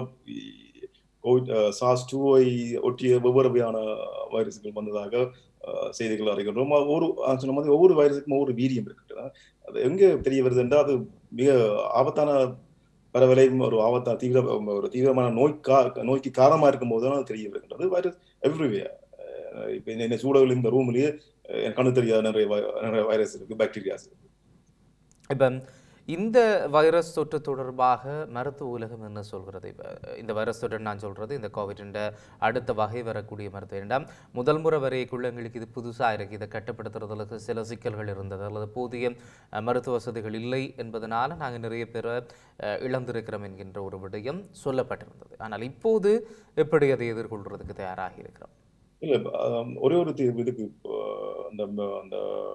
கோவிட் சாஸ் டூவை ஒட்டிய வெவ்வேறு வகையான வைரஸ்கள் வந்ததாக அஹ், செய்திகள் அறிகின்றோம் அது ஒரு நான் சொன்ன மாதிரி ஒவ்வொரு வைரஸுக்கும் ஒவ்வொரு வீரியம் இருக்கு அது எங்க தெரிய வருது என்றால் அது மிக ஆபத்தான பரவலையும் ஒரு ஆபத்தான தீவிர ஒரு தீவிரமான நோய் கா நோய்க்கு காரணமா இருக்கும் போது தான் அது தெரிய வருகின்றது வைரஸ் எவ்ரிவே இப்போ இந்த சூழல் இந்த ரூம்லயே எனக்கு கண்ணு தெரியாத நிறைய வை- நிறைய வைரஸ் இருக்கு பாக்டீரியாஸ் இருக்கு இப்போ இந்த வைரஸ் தொற்று தொடர்பாக மருத்துவ உலகம் என்ன சொல்கிறது இப்போ இந்த வைரஸ் தொற்று நான் சொல்கிறது இந்த கோவிட் அடுத்த வகை வரக்கூடிய மருத்துவ இரண்டாம் முதல் முறை வரைக்குள்ள எங்களுக்கு இது புதுசாக இருக்குது இதை கட்டுப்படுத்துறதுல சில சிக்கல்கள் இருந்தது அல்லது போதிய அஹ், மருத்துவ வசதிகள் இல்லை என்பதனால நாங்கள் நிறைய பேரை அஹ், இழந்திருக்கிறோம் என்கின்ற ஒரு விடயம் சொல்லப்பட்டிருந்தது ஆனால் இப்போது எப்படி அதை எதிர்கொள்றதுக்கு தயாராகி இருக்கிறோம் இல்ல ஆம், ஒரே ஒரு தீர்வு இதுக்கு ஆஹ், அந்த அந்த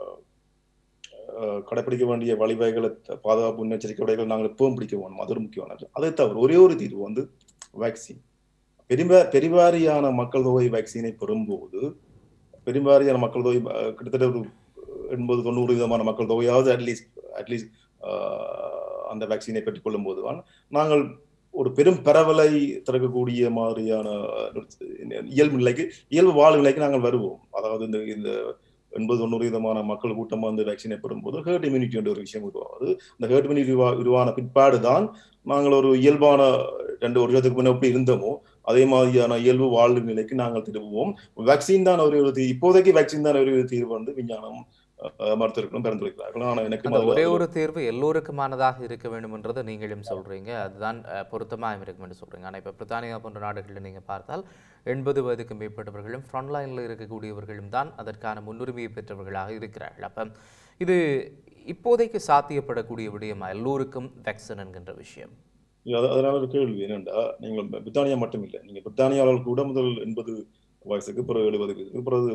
ஆஹ், கடைப்பிடிக்க வேண்டிய வழிவகைகளை த- பாதுகாப்பு முன்னெச்சரிக்கை வழிகள் நாங்கள் எப்பவும் பிடிக்க வேணும் அது ஒரு முக்கியமானது அதை தவிர ஒரே ஒரு தீர்வு வந்து வேக்சின் பெரும்பா பெருவாரியான மக்கள் தொகை வேக்சினை பெறும்போது பெரும்பாரியான மக்கள் தொகை ஆஹ், கிட்டத்தட்ட ஒரு எண்பது தொண்ணூறு விதமான மக்கள் தொகையாவது அட்லீஸ்ட் அட்லீஸ்ட் அந்த வேக்சினை பெற்றுக்கொள்ளும் போது நாங்கள் ஒரு பெரும் பரவலை திறக்கக்கூடிய மாதிரியான அஹ், இயல்பு நிலைக்கு இயல்பு வாழ் நிலைக்கு நாங்கள் வருவோம் அதாவது இந்த இந்த எண்பது தொண்ணூறு விதமான மக்கள் கூட்டம் வந்து வேக்சினை பெறும்போது ஹேர்ட் இம்யூனிட்டி என்ற ஒரு விஷயம் உருவாகுது அந்த ஹேர்ட் இம்யூனிட்டி உருவான பிற்பாடு தான் நாங்கள் ஒரு இயல்பான ரெண்டு வருஷத்துக்கு முன்ன எப்படி இருந்தோமோ அதே மாதிரியான இயல்பு வாழ்வு நிலைக்கு நாங்கள் திரும்புவோம் வேக்சின் தான் ஒரு ஒரு தீ- இப்போதைக்கு வேக்சின் தான் ஒரு ஒரு தீர்வு வந்து விஞ்ஞானம் அஹ், மருத்துவர்களும் பரிந்துரைக்கிறார்கள் ஆனால் எனக்கு அந்த ஒரே ஒரு தேர்வு எல்லோருக்குமானதாக இருக்க வேண்டும்ன்றதை நீங்களும் சொல்றீங்க அதுதான் அஹ், பொருத்தமாக இருக்கும் என்று சொல்றீங்க ஆனால் இப்போ பிரித்தானியா போன்ற நாடுகளில் நீங்க பார்த்தால் எண்பது வயதுக்கு மேற்பட்டவர்களும் ஃப்ரண்ட் லைனில் இருக்கக்கூடியவர்களும் தான் அதற்கான முன்னுரிமையை பெற்றவர்களாக இருக்கிறார்கள் அப்போ இது இப்போதைக்கு சாத்தியப்படக்கூடிய விடயமா எல்லோருக்கும் வேக்சின் என்கின்ற விஷயம் இல்ல, அது- அதனால ஒரு கேள்வி என்னண்டா நீங்கள் பிரித்தானியா மட்டும் இல்லை நீங்க பிரித்தானியாவில் கூட முதல் எண்பது வயசுக்கு பிறகு எழுபதுக்கு பிறகு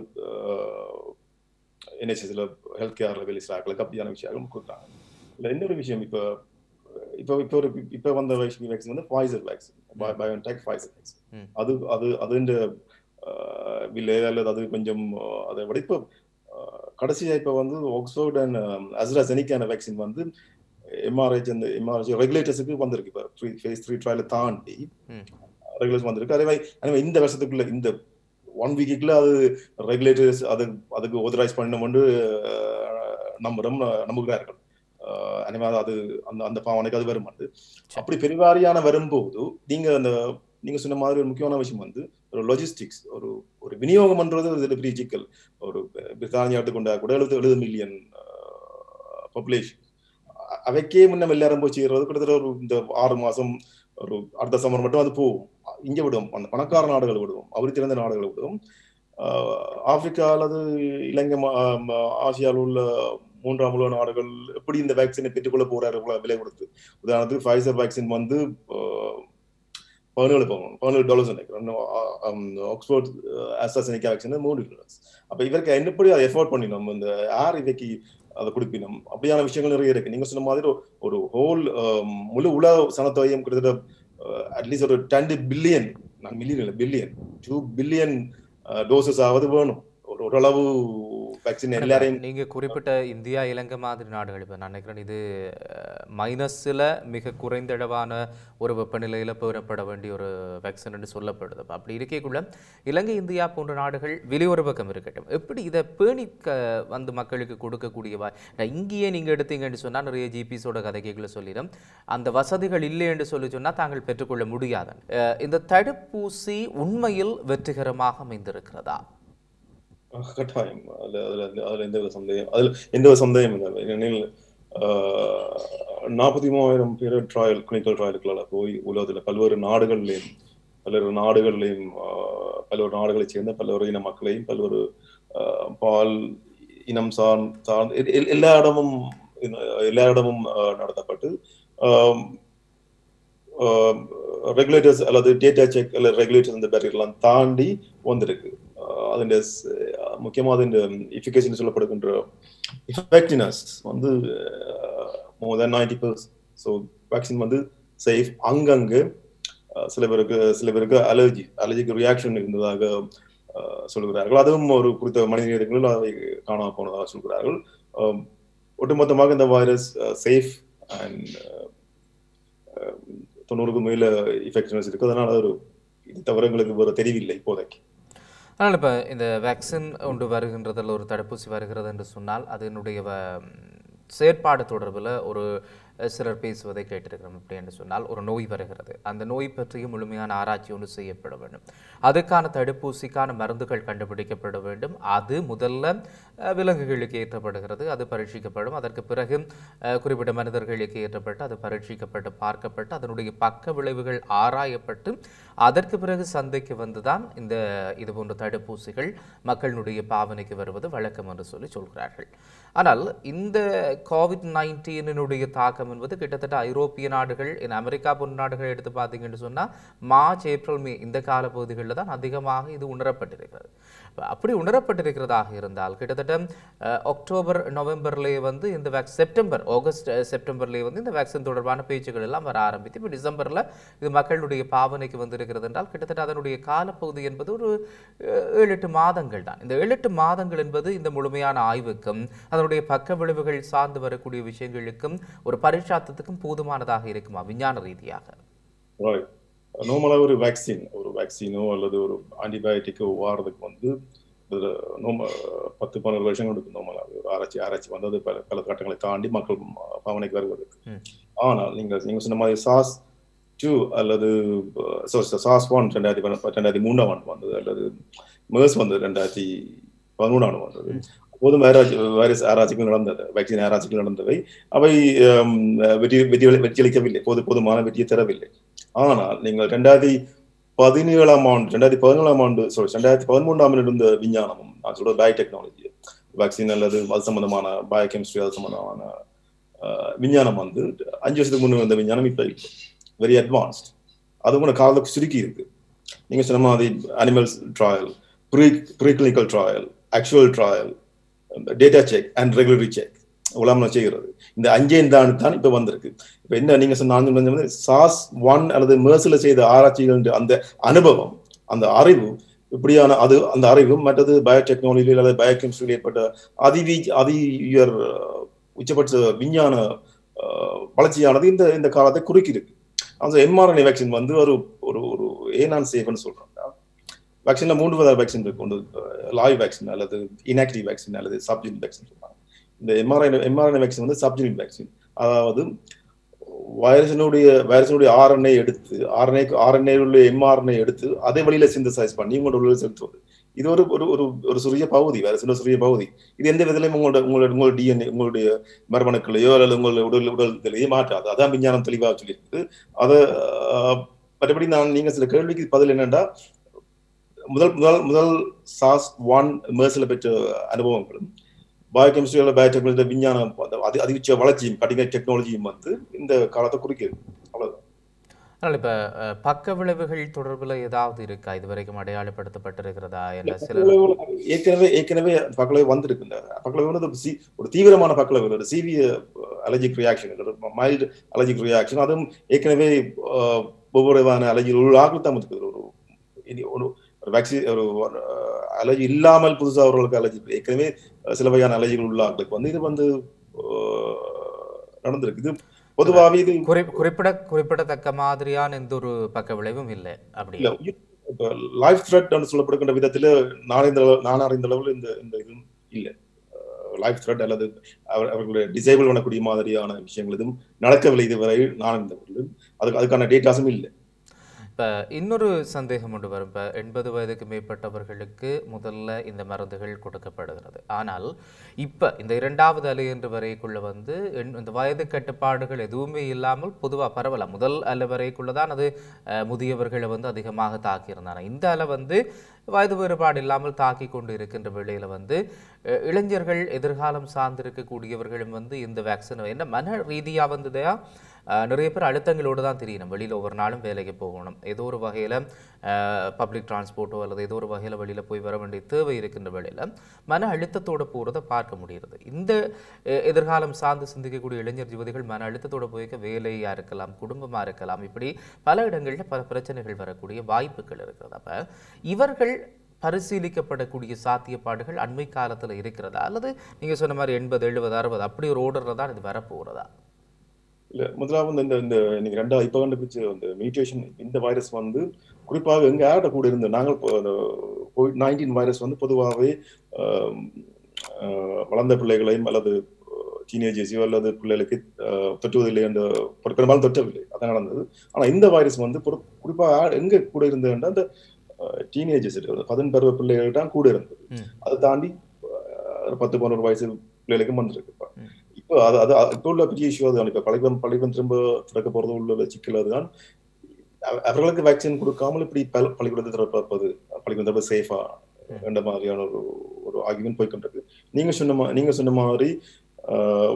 என்ஹெச்எஸ்ல ஹெல்த் கேர்ல வேலை செய்கிறார்களுக்கு அப்படியான விஷயங்கள் கொடுக்குறாங்க இல்லை இன்னொரு விஷயம் இப்போ இப்போ இப்போ ஒரு இப்போ வந்த வேக்சின் வேக்சின் வந்து Pfizer vaccine BioNTech Pfizer vaccine ம். அது அது அதுன்ற விலை அல்லது அது கொஞ்சம் அதை விட இப்போ கடைசியா இப்ப வந்து ஆக்ஸ்போர்ட் அண்ட் அஸ்ட்ராசெனிக்கான வேக்சின் வந்து எம்ஆர்ஹெச் அந்த எம்ஆர்ஹெச் ரெகுலேட்டர்ஸுக்கு வந்திருக்கு இப்போ த்ரீ ஃபேஸ் த்ரீ ட்ரையல தாண்டி ம். ரெகுலேட்டர்ஸ் வந்திருக்கு அதே மாதிரி அதே மாதிரி இந்த வருஷத்துக்குள்ள இந்த ஒன் வீக்குள்ள அது ரெகுலேட்டர்ஸ் அது அதுக்கு ஆதரைஸ் பண்ணணும்னு நம்புறோம் நம்புகிறார்கள் அஹ் அதே மாதிரி அது அந்த அந்த பாவனைக்கு அது வரும் அது அப்படி பெருவாரியான வரும்போது நீங்க அந்த நீங்க சொன்ன மாதிரி ஒரு முக்கியமான விஷயம் வந்து ஒரு லாஜிஸ்டிக்ஸ் ஒரு ஒரு விநியோகம்ன்றது இதுல பெரிய சிக்கல் ஒரு பிரித்தானியா எடுத்துக்கொண்டா கூட எழுபது எழுபது மில்லியன் பாப்புலேஷன் அவைக்கே முன்னம் எல்லாரும் போய் செய்யறது கிட்டத்தட்ட ஒரு இந்த ஆறு மாசம் ஒரு அடுத்த சம்மர் மட்டும் அது போகும் இங்க விடுவோம் அந்த பணக்கார நாடுகள் விடுவோம் அவரு திறந்த நாடுகளை விடுவோம் ஆஹ் ஆப்பிரிக்கா அல்லது இலங்கை மா- ஆம், ஆசியாவில் உள்ள மூன்றாம் உலக நாடுகள் எப்படி இந்த வேக்சினை பெற்றுக்கொள்ள போறாரு இவ்வளவு விலை கொடுத்து உதாரணத்துக்கு ஃபைசர் வேக்சின் வந்து ஆஹ், பதினேழு பவுன் பதினேழு டாலர்ஸ் நினைக்கிறேன் ஆக்ஸ்போர்ட் ஆஸ்ட்ராசெனிகா வேக்சின் மூணு டாலர்ஸ் அப்ப இவருக்கு என்னப்படி அதை எஃபோர்ட் பண்ணினோம் இந்த யார் இவைக்கு அதை கொடுப்பினோம் அப்படியான விஷயங்கள் நிறைய இருக்கு நீங்க சொன்ன மாதிரி ஒரு- ஒரு ஹோல் முழு உலக சனத்தொகையும் கிட்டத்தட்ட அட்லீஸ்ட் ஒரு டென் பில்லியன் நான் மில்லியன் இல்லை பில்லியன் டூ பில்லியன் டோசஸ் ஆவது வேணும் ஒரு ஓரளவு வேக்சின் எல்லாரையும் நீங்க குறிப்பிட்ட இந்தியா இலங்கை மாதிரி நாடுகள் இப்போ நான் நினைக்கிறேன் இது மைனஸில் மிக குறைந்த அளவான ஒரு வெப்பநிலையில் பெறப்பட வேண்டிய ஒரு வேக்சின் என்று சொல்லப்படுது அப்ப அப்படி இருக்கக்குள்ள இலங்கை இந்தியா போன்ற நாடுகள் வெளியொரு பக்கம் இருக்கட்டும் எப்படி இதை பேணி க வந்து மக்களுக்கு கொடுக்கக்கூடியவா நான் இங்கேயே நீங்கள் எடுத்தீங்கன்னு சொன்னால் நிறைய ஜிபிஸோட கதைகளை சொல்லிடும் அந்த வசதிகள் இல்லை என்று சொல்லி சொன்னால் தாங்கள் பெற்றுக்கொள்ள முடியாது அஹ் இந்த தடுப்பூசி உண்மையில் வெற்றிகரமாக அமைந்திருக்கிறதா அஹ் கட்டாயம் அதுல அதுல அதுல எந்த வித சந்தேகம் அதுல எந்த வித சந்தேகம் இல்லை ஏனெனில் நாற்பத்தி மூவாயிரம் பேர் ட்ராயல் கிளினிக்கல் ட்ராயலுக்குள்ள போய் உலகத்துல பல்வேறு நாடுகள்லையும் பல்வேறு நாடுகள்லையும் ஆஹ், பல்வேறு நாடுகளைச் சேர்ந்த பல்வேறு இன மக்களையும் பல்வேறு ஆஹ், பால் இனம் சார் சார்ந்த எ- எ- எல்லா இடமும் இந்த- எல்லா இடமும் ஆஹ், நடத்தப்பட்டு ரெகுலேட்டர்ஸ் அல்லது டேட்டா செக் அல்லது ரெகுலேட்டர்ஸ் இந்த பேட்டரியெல்லாம் தாண்டி வந்திருக்கு ஆஹ் അതിന്റെ സ്- മുഖ്യமாக അതിന്റെ എഫിക്കസിന് சொல்லப்படுகின்ற எஃபெக்டினஸ் வந்து more than ninety percent so vaccine வந்து சேஃப் அங்கங்கே ஆஹ் சில பேருக்கு சில பேருக்கு அலர்ஜி அலர்ஜிக்கு ரியாக்ஷன் இருந்ததாக ஆஹ் சொல்கிறார்கள் அதுவும் ஒரு குறித்த மனித நேரங்களில் அதை காணாம போனதாக சொல்கிறார்கள் ஆஹ் ஒட்டுமொத்தமாக இந்த வைரஸ் சேஃப் அண்ட் தொண்ணூறுக்கு மேல எஃபெக்டிவ்னஸ் இருக்கு அதனால ஒரு இது தவிர எங்களுக்கு வேறு தெரியவில்லை இப்போதைக்கு அதனால் இப்போ இந்த வேக்சின் ஒன்று வருகின்றதில் ஒரு தடுப்பூசி வருகிறது என்று சொன்னால் அதனுடைய வ- செயற்பாடு தொடர்பில் ஒரு அஹ், சிலர் பேசுவதை கேட்டிருக்கிறோம் எப்படி என்று சொன்னால் ஒரு நோய் வருகிறது அந்த நோய் பற்றிய முழுமையான ஆராய்ச்சி ஒன்று செய்யப்பட வேண்டும் அதுக்கான தடுப்பூசிக்கான மருந்துகள் கண்டுபிடிக்கப்பட வேண்டும் அது முதல்ல அஹ், விலங்குகளுக்கு ஏற்றப்படுகிறது அது பரீட்சிக்கப்படும் அதற்கு பிறகு அஹ், குறிப்பிட்ட மனிதர்களுக்கு ஏற்றப்பட்டு அது பரீட்சிக்கப்பட்டு பார்க்கப்பட்டு அதனுடைய பக்க விளைவுகள் ஆராயப்பட்டு அதற்கு பிறகு சந்தைக்கு வந்துதான் இந்த இது போன்ற தடுப்பூசிகள் மக்களினுடைய பாவனைக்கு வருவது வழக்கம் என்று சொல்லி சொல்கிறார்கள் ஆனால் இந்த கோவிட் நைன்டீனினுடைய தாக்கம் என்பது கிட்டத்தட்ட ஐரோப்பிய நாடுகள் in அமெரிக்கா போன்ற நாடுகள் எடுத்து பார்த்தீங்கன்னு சொன்னால் மார்ச் ஏப்ரல் மே இந்த காலப்பகுதிகளில் தான் அதிகமாக இது உணரப்பட்டிருக்கிறது அப்ப அப்படி உணரப்பட்டிருக்கிறதாக இருந்தால் கிட்டத்தட்ட அஹ், அக்டோபர் நவம்பர்லேயே வந்து இந்த வேக்ஸ் செப்டம்பர் ஆகஸ்ட் அஹ், செப்டம்பர்லேயே வந்து இந்த வேக்சின் தொடர்பான பேச்சுக்கள் எல்லாம் வர ஆரம்பித்து இப்போ டிசம்பரில் இது மக்களுடைய பாவனைக்கு வந்திருக்கிறது என்றால் கிட்டத்தட்ட அதனுடைய காலப்பகுதி என்பது ஒரு அஹ், ஏழு எட்டு மாதங்கள் தான் இந்த ஏழு எட்டு மாதங்கள் என்பது இந்த முழுமையான ஆய்வுக்கும் அதனுடைய பக்க விளைவுகள் சார்ந்து வரக்கூடிய விஷயங்களுக்கும் ஒரு பரிட்சாத்தத்துக்கும் போதுமானதாக இருக்குமா விஞ்ஞான ரீதியாக ரைட் நார்மலாக ஒரு வேக்சின் ஒரு வேக்சினோ அல்லது ஒரு ஆன்டிபயோட்டிக்கோ வாரதுக்கு வந்து இதுல நோம பத்து பன்னெண்டு வருஷங்கள் எடுக்கும் நார்மலாக ஒரு ஆராய்ச்சி ஆராய்ச்சி வந்து அது பல பல கட்டங்களை தாண்டி மக்கள் ம- பாவனைக்கு வருவதற்கு ம். ஆனால் நீங்கள் நீங்க சொன்ன மாதிரி சாஸ் டூ அல்லது சாஸ் ஒன் ரெண்டாயிரத்தி பன்ன- ரெண்டாயிரத்தி மூணாம் ஆண்டு வந்தது அல்லது மேர்ஸ் வந்தது ரெண்டாயிரத்தி பதிமூணாம் ஆண்டு வந்தது அப்போதும் ஆராய்ச்சி வைரஸ் ஆராய்ச்சிகள் நடந்தது வேக்சின் ஆராய்ச்சிகள் நடந்தவை அவை ஹம், வெற்றி வெற்றி வெற்றியளிக்கவில்லை போது போதுமான வெற்றியை தரவில்லை ஆனால் நீங்கள் ரெண்டாயிரத்தி பதினேழாம் ஆண்டு ரெண்டாயிரத்தி பதினேழாம் ஆண்டு சாரி ரெண்டாயிரத்தி பதிமூன்றாம் ஆண்டு இருந்த விஞ்ஞானமும் நான் சொல்ற பயோடெக்னாலஜி வேக்சின் அல்லது அது சம்பந்தமான பயோகெமிஸ்ட்ரி அது சம்பந்தமான ஆஹ், விஞ்ஞானம் வந்து அஞ்சு வருஷத்துக்கு முன்னே வந்த விஞ்ஞானம் இப்போ வெரி அட்வான்ஸ்ட் அது கூட காலத்துக்கு சுருக்கி இருக்கு நீங்க சொன்ன மாதிரி animals trial pre pre clinical trial actual trial data check and regularly check உலகம் செய்கிறது இந்த அஞ்சேம் தான் தான் இப்ப வந்திருக்கு இப்ப என்ன நீங்க சொன்ன சாஸ் ஒன் அல்லது மேர்ஸ்ல செய்த ஆராய்ச்சிகள் அந்த அனுபவம் அந்த அறிவு இப்படியான அது அந்த அறிவும் மற்றது பயோடெக்னாலஜியில் அல்லது பயோகெமிஸ்ட்ரியில் ஏற்பட்ட அதிவி அதி உயர் அஹ், உச்சபட்ச விஞ்ஞான அஹ், வளர்ச்சியானது இந்த இந்த காலத்தை குறுக்கிது அந்த எம்ஆர்என்ஏ வேக்சின் வந்து ஒரு ஒரு ஒரு ஏன் நான் சேஃப்னு சொல்றேன் வேக்சின்ல மூன்று வித வேக்சின் இருக்கு ஒன்று லாய் வேக்சின் அல்லது இன்ஆக்டிவ் வேக்சின் அல்லது சப்ஜெக்ட் வேக்சின் சொல்றாங்க இந்த எம்ஆர்ஐ எம்ஆர்என்ஏ வேக்சின் வந்து சப்ஜெக்ட் வேக்சின் அதாவது வைரஸினுடைய வைரஸினுடைய ஆர்என்ஏ எடுத்து ஆர்என்ஏ ஆர்என்ஏ உள்ள எம்ஆர்என்ஏ எடுத்து அதை வழியில சிந்தசைஸ் பண்ணி உங்களோட உள்ள செலுத்துவது இது ஒரு ஒரு ஒரு ஒரு சிறிய பகுதி வைரஸின் ஒரு சிறிய பகுதி இது எந்த விதத்திலையும் உங்களோட உங்களோட உங்களோட டிஎன்ஏ உங்களுடைய மரபணுக்களையோ அல்லது உங்களுடைய உடல் உடல்களையோ மாற்றாது அதான் விஞ்ஞானம் தெளிவாக சொல்லியிருக்கு அதை ஆஹ், மற்றபடி நான் நீங்க சில கேள்விக்கு பதில் என்னன்னா முதல் முதல் முதல் சாஸ் ஒன் மேர்ஸ்ல பெற்ற அனுபவங்களும் பயோகெமிஸ்ட்ரியில் பயோடெக்னாலஜி விஞ்ஞானம் அந்த அதி அதிவிச்ச வளர்ச்சியும் கட்டிங்க டெக்னாலஜியும் வந்து இந்த காலத்தை குறிக்கிறது அவ்வளவுதான் ஆனால் இப்போ பக்க விளைவுகள் தொடர்பில் ஏதாவது இருக்கா இதுவரைக்கும் அடையாளப்படுத்தப்பட்டிருக்கிறதா என்ற சில ஏற்கனவே ஏற்கனவே பக்கலவை வந்திருக்கு இந்த பக்கலவை வந்து ஒரு சி- ஒரு தீவிரமான பக்கலவை ஒரு சிவிய அலர்ஜிக் ரியாக்ஷன் ஒரு மைல்டு அலர்ஜிக் ரியாக்ஷன் அதுவும் ஏற்கனவே அஹ், ஒவ்வொரு விதமான அலர்ஜி ஒரு ஆக்கள் தான் இருக்குது ஒரு இனி ஒரு ஒரு வேக்சின் ஒரு அலர்ஜி இல்லாமல் புதுசா அவர்களுக்கு அலர்ஜி ஏற்கனவே அஹ், சில வகையான அலர்ஜிகள் உள்ள ஆட்களுக்கு வந்து இது வந்து அஹ், நடந்திருக்கு இது பொதுவாகவே இது குறி குறிப்பிட குறிப்பிடத்தக்க மாதிரியான எந்த ஒரு பக்க விளைவும் இல்லை அப்படி இல்ல உயிர் இப்ப லைஃப் த்ரெட் சொல்லப்படுகின்ற விதத்துல நான் இந்த அளவு- நான் அறிந்த அளவில் இந்த இந்த இது இல்ல லைஃப் த்ரெட் அல்லது அவர் அவர்களுடைய டிசேபிள் பண்ணக்கூடிய மாதிரியான விஷயங்கள் எதுவும் நடக்கவில்லை இதுவரை நான் இந்த அதுக்கு அதுக்கான டேட்டாஸும் இல்லை இப்போ இன்னொரு சந்தேகம் ஒன்று வரும் இப்போ எண்பது வயதுக்கு மேற்பட்டவர்களுக்கு முதல்ல இந்த மருந்துகள் கொடுக்கப்படுகிறது ஆனால் இப்போ இந்த இரண்டாவது அலை என்று வரைக்குள்ள வந்து எண்- இந்த வயது கட்டுப்பாடுகள் எதுவுமே இல்லாமல் பொதுவாக பரவலாம் முதல் அலை வரைக்குள்ள தான் அது அஹ், முதியவர்களை வந்து அதிகமாக தாக்கியிருந்தாங்க இந்த அலை வந்து வயது வேறுபாடு இல்லாமல் தாக்கி கொண்டு இருக்கின்ற வேளையில் வந்து அஹ், இளைஞர்கள் எதிர்காலம் சார்ந்திருக்கக்கூடியவர்களும் வந்து இந்த வேக்சின் என்ன மன ரீதியாக வந்துதையா அஹ், நிறைய பேர் அழுத்தங்களோடு தான் தெரியணும் வெளியில் ஒவ்வொரு நாளும் வேலைக்கு போகணும் ஏதோ ஒரு வகையில் பப்ளிக் டிரான்ஸ்போர்ட்டோ அல்லது ஏதோ ஒரு வகையில் வெளியில் போய் வர வேண்டிய தேவை இருக்கின்ற வேளையில் மன அழுத்தத்தோடு போகிறத பார்க்க முடிகிறது இந்த அஹ், எதிர்காலம் சார்ந்து சிந்திக்கக்கூடிய இளைஞர் யுவதிகள் மன அழுத்தத்தோடு போய்க்க வேலையாக இருக்கலாம் குடும்பமாக இருக்கலாம் இப்படி பல இடங்களில் பல பிரச்சனைகள் வரக்கூடிய வாய்ப்புகள் இருக்கிறது அப்போ இவர்கள் பரிசீலிக்கப்படக்கூடிய சாத்தியப்பாடுகள் அண்மை காலத்தில் இருக்கிறதா அல்லது நீங்கள் சொன்ன மாதிரி எண்பது எழுபது அறுபது அப்படி ஒரு ஓர்டரில் தான் இது வரப்போகிறதா இல்ல முதலாவது இந்த இந்த நீங்க ரெண்டா இப்ப கண்டுபிடிச்ச அந்த மியூட்டேஷன் இந்த வைரஸ் வந்து குறிப்பாக எங்க யார்கிட்ட கூட இருந்து நாங்கள் கோவிட் நைன்டீன் வைரஸ் வந்து பொதுவாகவே ஆம், ஆஹ், வளர்ந்த பிள்ளைகளையும் அல்லது டீனேஜர்ஸையோ அல்லது பிள்ளைகளுக்கு ஆஹ், தொற்றுவதில்லை என்ற ஒரு பெரும்பாலும் தொற்றவில்லை அதான் நடந்தது ஆனா இந்த வைரஸ் வந்து பொறு- குறிப்பா யார் எங்க கூட இருந்ததுன்னா அந்த டீனேஜர்ஸ் பதின் பருவ பிள்ளைகள் தான் கூட இருந்தது ம். அதை தாண்டி ஆஹ், ஒரு பத்து பதினோரு வயசு பிள்ளைகளுக்கும் வந்திருக்கு இப்ப. ம். இப்போ அது அது இப்போ உள்ள பெரிய இஷ்யூ அதுதான் இப்ப பள்ளிக்கூடம் பள்ளிக்கூடம் திரும்ப திறக்க போறது உள்ள சிக்கல் அதுதான் அவ- அவர்களுக்கு வேக்சின் கொடுக்காமல் இப்படி பல்- பள்ளிக்கூடத்தை திறப்பது பள்ளிக்கூடம் திறப்பது சேஃபா என்ற மாதிரியான ஒரு ஒரு ஆர்குமெண்ட் போய்கொண்டிருக்கு நீங்க சொன்ன மா- நீங்க சொன்ன மாதிரி ஆஹ்,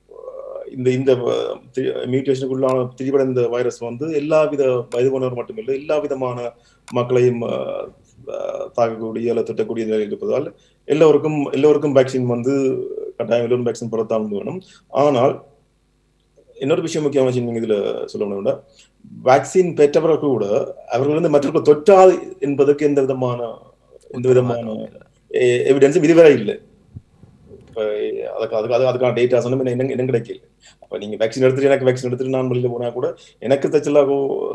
இந்த இந்த மியூட்டேஷனுக்குள்ளான திரிவடைந்த வைரஸ் வந்து எல்லா வித வயது கொண்டவர் மட்டுமில்லை எல்லா விதமான மக்களையும் ஆஹ், ஆஹ், தாக்கக்கூடிய அல்ல திட்டக்கூடிய நிலையில் இருப்பதால் எல்லோருக்கும் எல்லோருக்கும் வேக்சின் வந்து கட்டாயம் எல்லோரும் வேக்சின் போடத்தான் வேணும் ஆனால் இன்னொரு விஷயம் முக்கியமான விஷயம் நீங்க இதுல சொல்லணும்னா வேக்சின் பெற்றவர்கள் கூட அவர்கள் வந்து மற்றவர்கள் தொற்றாது என்பதற்கு எந்த விதமான எந்த விதமான எவிடன்ஸும் இதுவரை இல்லை இப்ப அதுக்கு அதுக்கு அது அதுக்கான டேட்டாஸ் ஒன்றும் என்ன என்ன கிடைக்கல அப்ப நீங்க வேக்சின் எடுத்துட்டு எனக்கு வேக்சின் எடுத்துட்டு நான் வெளியில போனா கூட எனக்கு தச்சலாக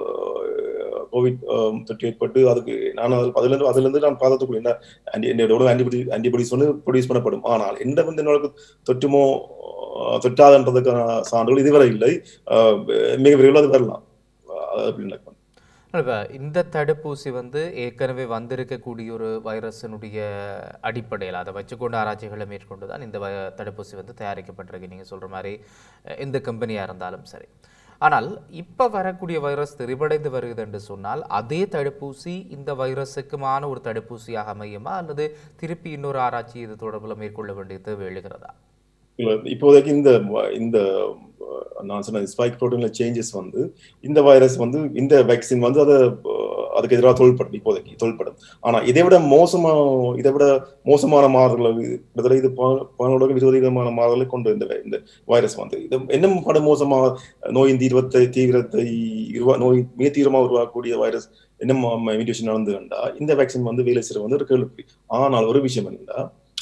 கோவிட் தொற்று ஏற்பட்டு அதுக்கு நான் அதில் அதுல இருந்து அதுல இருந்து நான் பாதத்துக்குள்ள என்ன ஆன்டி என்னோட ஆன்டிபாடி ஆன்டிபாடிஸ் வந்து ப்ரொடியூஸ் பண்ணப்படும் ஆனால் எந்த வந்து என்னோட தொற்றுமோ அஹ், தொற்றாதுன்றதுக்கான சான்றுகள் இதுவரை இல்லை அஹ், மிக விரைவில் அது வரலாம் அஹ், அப்படின்னு நான் இப்போ இந்த தடுப்பூசி வந்து ஏற்கனவே வந்திருக்கக்கூடிய ஒரு வைரஸினுடைய அடிப்படையில் அதை வச்சுக்கொண்டு ஆராய்ச்சிகளை மேற்கொண்டு தான் இந்த வ- தடுப்பூசி வந்து தயாரிக்கப்பட்டிருக்கு நீங்கள் சொல்கிற மாதிரி அஹ், எந்த கம்பெனியாக இருந்தாலும் சரி ஆனால் இப்போ வரக்கூடிய வைரஸ் திரிபடைந்து வருகிறது என்று சொன்னால் அதே தடுப்பூசி இந்த வைரஸுக்குமான ஒரு தடுப்பூசியாக அமையுமா அல்லது திருப்பி இன்னொரு ஆராய்ச்சி இது தொடர்பில் மேற்கொள்ள வேண்டிய தேவை எழுகிறதா இல்ல, இப்போதைக்கு இந்த வ- இந்த அஹ், நான் சொன்ன ஸ்பைக் ப்ரோட்டீன்ல சேஞ்சஸ் வந்து இந்த வைரஸ் வந்து இந்த வேக்சின் வந்து அதை அஹ், அதுக்கு எதிராக தொழில்படும் இப்போதைக்கு தொழில்படும் ஆனா இதை விட மோசமா இதை விட மோசமான மாறுதல் கிட்டத்தட்ட இது பதினோட இருபது விதமான மாறுதலை கொண்டு இந்த வை- இந்த வைரஸ் வந்து இது இன்னும் பட மோசமா நோயின் தீவிரத்தை தீவிரத்தை இருவா நோய் மிக தீவிரமா உருவாக்கக்கூடிய வைரஸ் என்ன மியூட்டேஷன் நடந்துண்டா இந்த வேக்சின் வந்து வேலை செய்யறது வந்து ஒரு கேள்வி ஆனால் ஒரு விஷயம் என்னன்னா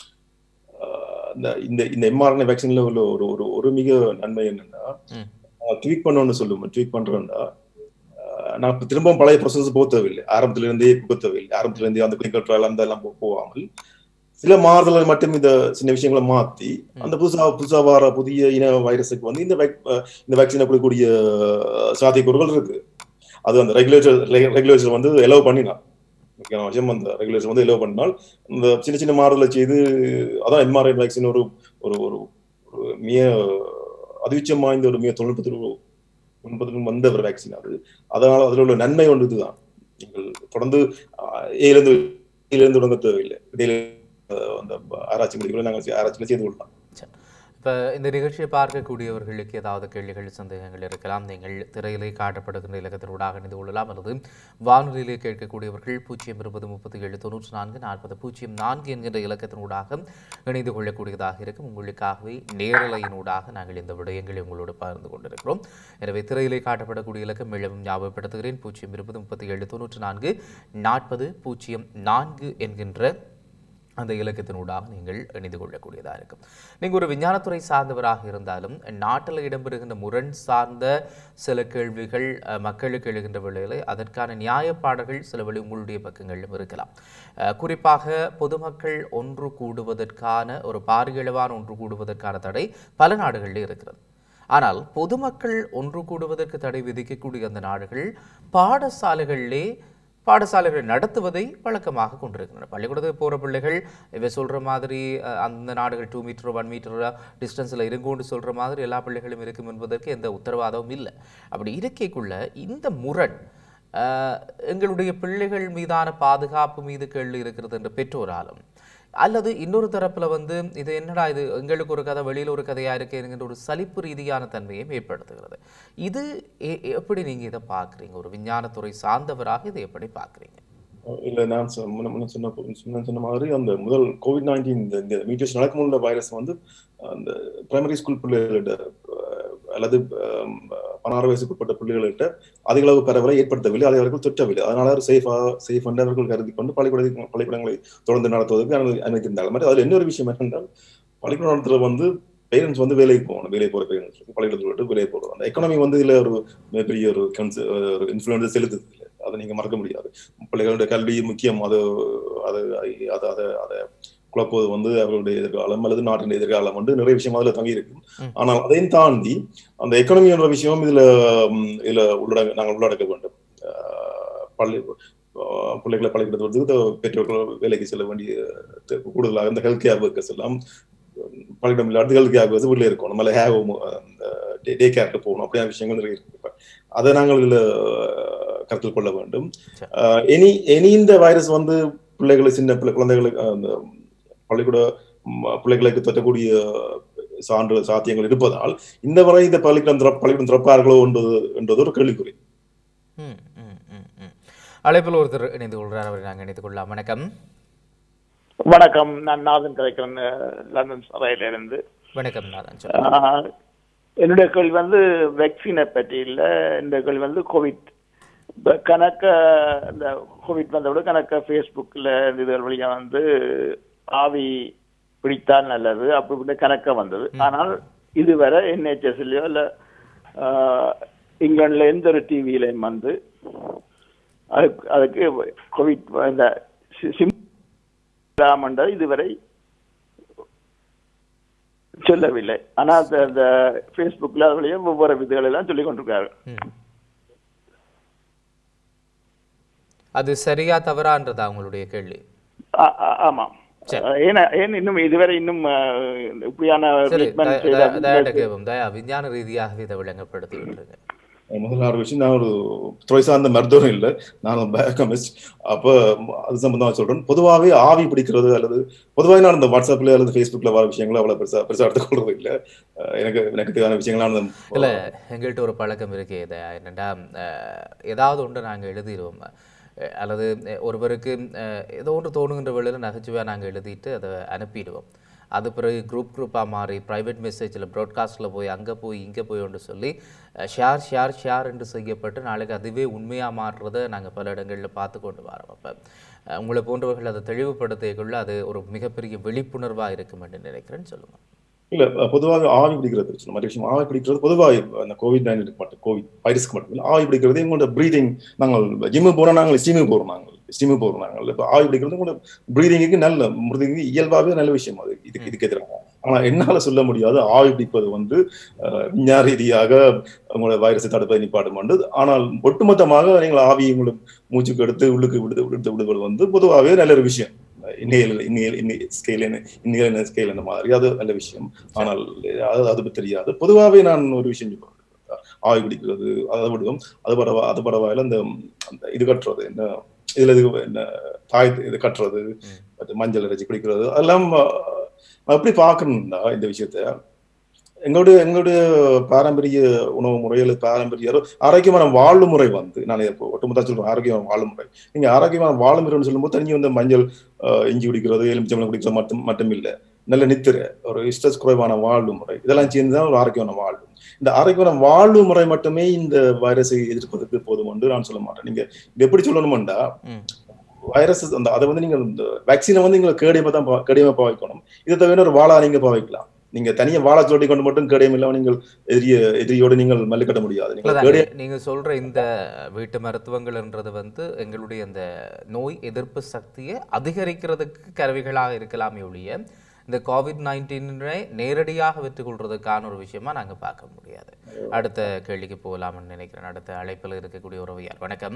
ஆஹ் இந்த இந்த இந்த எம்ஆர்என்ஏ வேக்சின்ல உள்ள ஒரு ஒரு ஒரு மிக நன்மை என்னன்னா ம். ட்வீட் பண்ணணும்னு சொல்லுவோம் ட்வீட் பண்றோம்னா ஆஹ் நான் இப்ப திரும்ப பழைய ப்ரொசஸ் போக தேவையில்லை ஆரம்பத்துல இருந்தே போக தேவையில்லை ஆரம்பத்துல இருந்தே அந்த கிளினிக்கல் ட்ரையல் அந்த எல்லாம் போ- போகாமல் சில மாறுதல்கள் மட்டும் இந்த சின்ன விஷயங்களை மாத்தி அந்த புதுசா புதுசா வர புதிய இன வைரஸுக்கு வந்து இந்த vac- அஹ் இந்த வேக்சினை கொடுக்கக்கூடிய அஹ், சாத்தியக்கூறுகள் இருக்கு அது அந்த ரெகுலேட்டர் ரெகுலேட்டர் வந்து எலோவ் பண்ணினான் முக்கியமான விஷயம் அந்த ரெகுலேஷன் வந்து எலோவ் பண்ணினால் இந்த சின்ன சின்ன மாறுதலை செய்து அதான் எம்ஆர்ஐ வேக்சின் ஒரு ஒரு ஒரு ஒரு மிக அதிர்ச்சம் வாய்ந்த ஒரு மிக தொழில்நுட்பத்தில் தொழில்நுட்பத்திலும் வந்த ஒரு வேக்சின் அது அதனால அதில் உள்ள நன்மை ஒன்று இதுதான் நீங்கள் தொடர்ந்து ஆஹ், ஏலிருந்து ஏலிருந்து தொடங்க தேவையில்லை இடையில ஆஹ், அந்த ஆராய்ச்சி முடிவுகளை நாங்கள் ஆராய்ச்சியில் செய்து கொள்ளலாம் இப்போ இந்த நிகழ்ச்சியை பார்க்கக்கூடியவர்களுக்கு ஏதாவது கேள்விகள் சந்தேகங்கள் இருக்கலாம் நீங்கள் திரையிலே காட்டப்படுகின்ற இலக்கத்தினூடாக இணைந்து கொள்ளலாம் அல்லது வானொலியிலே கேட்கக்கூடியவர்கள் பூஜ்ஜியம் இருபது முப்பத்தி ஏழு தொண்ணூற்றி நான்கு நாற்பது பூஜ்ஜியம் நான்கு என்கின்ற இலக்கத்தினூடாக இணைந்து கொள்ளக்கூடியதாக இருக்கும் உங்களுக்காகவே நேரலையினூடாக நாங்கள் இந்த விடயங்களை உங்களோடு பகிர்ந்து கொண்டிருக்கிறோம் எனவே திரையிலே காட்டப்படக்கூடிய இலக்கம் மீளவும் ஞாபகப்படுத்துகிறேன் பூஜ்ஜியம் இருபது முப்பத்தி ஏழு தொண்ணூற்றி நான்கு நாற்பது பூஜ்ஜியம் நான்கு என்கின்ற அந்த இலக்கத்தினூடாக நீங்கள் இணைந்து கொள்ளக்கூடியதாக இருக்கும் நீங்கள் ஒரு விஞ்ஞானத்துறை சார்ந்தவராக இருந்தாலும் நாட்டில் இடம்பெறுகின்ற முரண் சார்ந்த சில கேள்விகள் அஹ், மக்களுக்கு எழுகின்ற வேளையில் அதற்கான நியாயப்பாடுகள் சில வழி உங்களுடைய பக்கங்களிலும் இருக்கலாம் அஹ், குறிப்பாக பொதுமக்கள் ஒன்று கூடுவதற்கான ஒரு பாரியளவான ஒன்று கூடுவதற்கான தடை பல நாடுகளில் இருக்கிறது ஆனால் பொதுமக்கள் ஒன்று கூடுவதற்கு தடை விதிக்கக்கூடிய அந்த நாடுகள் பாடசாலைகளிலே பாடசாலைகளை நடத்துவதை வழக்கமாக கொண்டிருக்கின்றன பள்ளிக்கூடத்துக்கு போகிற பிள்ளைகள் இவ சொல்கிற மாதிரி அஹ், அந்த நாடுகள் டூ மீட்டர் ஒன் மீட்டர் டிஸ்டன்ஸில் இருங்கோன்னு சொல்கிற மாதிரி எல்லா பிள்ளைகளும் இருக்கும் என்பதற்கு எந்த உத்தரவாதமும் இல்லை அப்படி இருக்கைக்குள்ள இந்த முரண் அஹ், எங்களுடைய பிள்ளைகள் மீதான பாதுகாப்பு மீது கேள்வி இருக்கிறது என்ற பெற்றோராலும் அல்லது இன்னொரு தரப்புல வந்து இது என்னடா இது எங்களுக்கு ஒரு கதை வெளியில ஒரு கதையா இருக்கு என்கின்ற ஒரு சலிப்பு ரீதியான தன்மையும் ஏற்படுத்துகிறது இது எ- எப்படி நீங்க இதை பார்க்குறீங்க ஒரு விஞ்ஞானத்துறை சார்ந்தவராக இதை எப்படி பார்க்குறீங்க இல்ல நான் சொ- முன்ன முன்ன சொன்ன முன்ன சொன்ன மாதிரி அந்த முதல் கோவிட் நைன்டீன் இந்த இந்த மியூட்டேஷன் நடக்கும் உள்ள வைரஸ் வந்து அந்த பிரைமரி ஸ்கூல் பிள்ளைகளிட அஹ், அல்லது அஹ், பதினாறு வயசுக்கு உட்பட்ட பிள்ளைகளிட்ட அதிக அளவு பரவலை ஏற்படுத்தவில்லை அதை அவர்கள் தொற்றவில்லை அதனால சேஃபா சேஃப் என்று அவர்கள் கருதி கொண்டு பள்ளிக்கூட பள்ளிக்கூடங்களை தொடர்ந்து நடத்துவதற்கு அனுமதி அனுமதித்திருந்தாங்க மாதிரி அதில் இன்னொரு விஷயம் என்னென்றால் பள்ளிக்கூட நடத்துல வந்து பேரண்ட்ஸ் வந்து வேலைக்கு போகணும் வேலைக்கு போற பேரண்ட்ஸ் பள்ளிக்கூடத்தில் விட்டு வேலைக்கு போகணும் அந்த எக்கனாமி வந்து இதுல ஒரு மிகப்பெரிய ஒரு கன்ஸ் ஒரு இன்ஃபுளுன்ஸ் செலுத்துது இல்லை அதை நீங்க மறக்க முடியாது பிள்ளைகளுடைய கல்வி முக்கியம் அது அது அதை அதை அதை குழப்பது வந்து அவர்களுடைய எதிர்காலம் அல்லது நாட்டின் எதிர்காலம் வந்து நிறைய விஷயம் அதுல தங்கி இருக்கு ம். ஆனால் அதையும் தாண்டி அந்த எக்கனமி என்ற விஷயம் இதுல ம், இதுல உள்ளடங்க நாங்கள் உள்ளடக்க வேண்டும் ஆஹ் பள்ளி ஆஹ் பிள்ளைகளை பள்ளிக்கூடத்துக்கு பெற்றோர்கள் வேலைக்கு செல்ல வேண்டிய தே- கூடுதலாக இந்த ஹெல்த் கேர் ஒர்க்கர்ஸ் எல்லாம் பள்ளியிடம் இல்லாத ஹெல்த் கேர் ஒர்க்கர்ஸ் வீட்டில் இருக்கணும் நம்மள ஹேவ் டே கேருக்கு போகணும் அப்படியான விஷயங்கள் நிறைய இருக்கு இப்ப. அதை நாங்கள் இதுல ஆஹ், கருத்தில் கொள்ள வேண்டும் சரி. ஆஹ் இனி இனி இந்த வைரஸ் வந்து பிள்ளைகளை சின்ன பிள்ளை குழந்தைகளுக்கு அந்த பள்ளிக்கூட ம், பிள்ளைகளுக்கு தொற்றக்கூடிய சான்று சாத்தியங்கள் இருப்பதால் இந்த வரை இந்த பள்ளிக்கூடம் திற- பள்ளிக்கூடம் திறப்பார்களோ என்பது என்பது ஒரு கேள்விக்குறி ம் ம் ம் ம் அழைப்பில் ஒருத்தர் இணைந்து கொள்கிறார் அவரை நாங்கள் இணைத்துக் கொள்ளலாம் வணக்கம் வணக்கம் நான் நாதன் கதைக்கிறேன் அஹ், லண்டன் சபையில இருந்து வணக்கம் நாதன் சொல்லுங்க ஆஹ், என்னுடைய கேள்வி வந்து வேக்சினை பற்றி இல்லை இந்த கேள்வி வந்து கோவிட் இப்ப கணக்க இந்த கோவிட் வந்தவிட கணக்க ஃபேஸ்புக்கில் இதுகள் வழியா வந்து ஆவி பிடித்தால் நல்லது அப்படி இப்படி கணக்க வந்தது ஆனால் இதுவரை என்ஹெச்எஸ்லயோ இல்லை இங்கிலாந்துல எந்த ஒரு டிவியிலையும் வந்து அதுக்கு அதுக்கு கோவிட் இந்த சிம் இல்லாமன்றது இதுவரை சொல்லவில்லை ஆனா அந்த அந்த ஃபேஸ்புக்ல அதுலயும் ஒவ்வொரு விதிகள் எல்லாம் சொல்லிக் கொண்டிருக்காரு ம். அது சரியா தவறான்றதா உங்களுடைய கேள்வி ஆ- ஆ- ஆமாம் சரி. ஏன்னா ஏன் இன்னும் இதுவரை இன்னும் அஹ், இப்படியான சரி treatment தய- செய்த தய- தயாட்ட கேட்போம் தயா விஞ்ஞான ரீதியாகவே இதை விளங்கப்படுத்தி விட்டுருங்க முதல்ல ஒரு விஷயம் நான் ஒரு துறை சார்ந்த மருத்துவம் இல்லை நான் பயோகமிஸ்ட் அப்போ அது சம்பந்தமா சொல்றேன் பொதுவாகவே ஆவி பிடிக்கிறது அல்லது பொதுவாக நான் இந்த வாட்ஸ்அப்ல அல்லது ஃபேஸ்புக்ல வர விஷயங்களை அவ்வளவு பெருசா பெருசா எடுத்துக்கொள்றது இல்லை அஹ் எனக்கு எனக்கு தேவையான விஷயங்கள் நான் இல்ல எங்கள்கிட்ட ஒரு பழக்கம் இருக்கே இதை என்னடா ஏதாவது ஒன்று நாங்க எழுதிடுவோம் அஹ் அல்லது அஹ் ஒருவருக்கு அஹ் ஏதோ ஒன்று தோணுகின்ற வேளையில் நகைச்சுவையாக நாங்கள் எழுதிட்டு அதை அனுப்பிடுவோம் அது பிறகு குரூப் குரூப்பாக மாறி ப்ரைவேட் மெசேஜில் ப்ராட்காஸ்ட்டில் போய் அங்கே போய் இங்கே போய் ஒன்று சொல்லி ஷேர் ஷேர் ஷேர் என்று செய்யப்பட்டு நாளைக்கு அதுவே உண்மையாக மாறுறதை நாங்கள் பல இடங்களில் பார்த்து கொண்டு வரோம் அப்போ உங்களை போன்றவர்கள் அதை தெளிவுபடுத்திக்குள்ள அது ஒரு மிகப்பெரிய விழிப்புணர்வாக இருக்கும் என்று நினைக்கிறேன்னு சொல்லுங்கள் இல்ல பொதுவாக ஆவி பிடிக்கிறது பிரச்சனை மற்ற விஷயம் ஆவி பிடிக்கிறது பொதுவாக அந்த கோவிட் நைன்டீனுக்கு மட்டும் கோவிட் வைரஸ்க்கு மட்டும் இல்லை ஆவி பிடிக்கிறது எங்களோட ப்ரீதிங் நாங்கள் ஜிம்மு போறோம் நாங்கள் ஸ்டீமு போறோம் நாங்கள் ஸ்டீமு போறோம் நாங்கள் இப்போ ஆவி பிடிக்கிறது உங்களோட ப்ரீதிங்குக்கு நல்ல மிருதிங்கு இயல்பாகவே நல்ல விஷயம் அது இதுக்கு இதுக்கு எதிராக ஆனா என்னால சொல்ல முடியாது ஆவி பிடிப்பது வந்து அஹ், விஞ்ஞான ரீதியாக உங்களோட வைரஸை தடுப்பதை நிப்பாடும் உண்டு ஆனால் ஒட்டுமொத்தமாக நீங்கள் ஆவி உங்களோட மூச்சுக்கு எடுத்து உள்ளுக்கு விடுது விடுத்து விடுவது வந்து பொதுவாகவே நல்ல ஒரு விஷயம் இன்னையில் இன்னையில் இன்னை ஸ்கேல் என்ன இன்னையில் ஸ்கேல் என்ன மாதிரி அது நல்ல விஷயம் ஆனால் அது அது பத்தி தெரியாது பொதுவாகவே நான் ஒரு விஷயம் சொல்றேன். ஆவி பிடிக்கிறது அதை விடுவோம் அது பரவா அது பரவாயில்ல இந்த அந்த இது கட்டுறது என்ன இதுல இது என்ன தாய் இது கட்டுறது மற்ற மஞ்சள் அரைச்சி குடிக்கிறது அதெல்லாம் அஹ், நான் எப்படி பார்க்கணும்னா இந்த விஷயத்த எங்களுடைய எங்களுடைய பாரம்பரிய உணவு முறையில் பாரம்பரிய ஆரோக்கியமான வாழும் முறை வந்து நான் இப்போ ஒட்டுமொத்தம் சொல்றேன் ஆரோக்கியமான வாழும் முறை நீங்க ஆரோக்கியமான வாழும் முறைன்னு சொல்லும்போது தனி வந்து மஞ்சள் அஹ், இஞ்சி குடிக்கிறது எலுமிச்சம்பழம் குடிக்கிறது மட்டும் மட்டும் இல்லை நல்ல நித்திரை ஒரு ஸ்ட்ரெஸ் குறைவான வாழ்வு முறை இதெல்லாம் சேர்ந்து தான் ஒரு ஆரோக்கியமான வாழ்வு இந்த ஆரோக்கியமான வாழ்வு முறை மட்டுமே இந்த வைரஸை எதிர்ப்பதற்கு போதும் என்று நான் சொல்ல மாட்டேன் நீங்க இது எப்படி சொல்லணும்டா ம் வைரஸ் அந்த அதை வந்து நீங்க இந்த வேக்சினை வந்து நீங்க கேடியமா தான் பா- கேடியமா பாவிக்கணும் இதை தவிர ஒரு வாழா நீங்க பாவிக்கலாம் நீங்க தனியா வாழை சொல்லி கொண்டு மட்டும் கேடியம் இல்லாம நீங்கள் எதிரிய எதிரியோடு நீங்கள் மல்லுக்கட்ட முடியாது நீங்கள் இல்லதான், கேடியம் நீ- நீங்க சொல்ற இந்த வீட்டு மருத்துவங்கள்ன்றது வந்து எங்களுடைய அந்த நோய் எதிர்ப்பு சக்தியை அதிகரிக்கிறதுக்கு கருவிகளாக இருக்கலாமே ஒழிய இந்த கோவிட் நைன்டீனை நேரடியாக வெற்றி கொள்றதுக்கான ஒரு விஷயமா நாங்க பார்க்க முடியாது அடுத்த கேள்விக்கு போகலாம்னு நினைக்கிறேன் அடுத்த அழைப்பில் இருக்கக்கூடிய உறவியார் வணக்கம்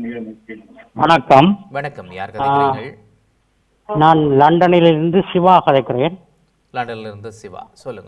வணக்கம் வணக்கம் யார் கதைக்கிறீர்கள் நான் லண்டனிலிருந்து சிவா கதைக்கிறேன் லண்டன்ல இருந்து சிவா சொல்லுங்க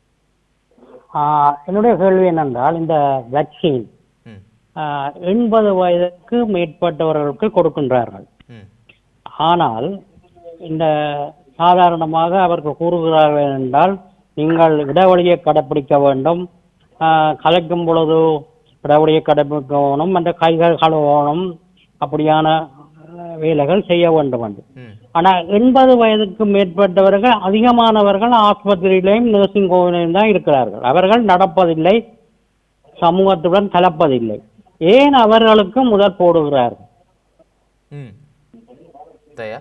ஆஹ் என்னுடைய கேள்வி என்னென்றால் இந்த வேக்சின் ம் எண்பது வயதுக்கு மேற்பட்டவர்களுக்கு கொடுக்கின்றார்கள் ம் ஆனால் இந்த சாதாரணமாக அவர்கள் கூறுகிறார்கள் என்றால் நீங்கள் இடைவெளியை கடைப்பிடிக்க வேண்டும் ஆஹ் கலைக்கும் பொழுது இடைவெளியை கடைப்பிடிக்க வேணும் அந்த கைகள் கழுவணும் அப்படியான ஆஹ் வேலைகள் செய்ய வேண்டும் என்று ம் ஆனா எண்பது வயதுக்கு மேற்பட்டவர்கள் அதிகமானவர்கள் ஆஸ்பத்திரியிலையும் நர்சிங் ஹோமிலையும் தான் இருக்கிறார்கள் அவர்கள் நடப்பதில்லை சமூகத்துடன் கலப்பதில்லை ஏன் அவர்களுக்கு முதல் போடுகிறார்கள் ம் தயா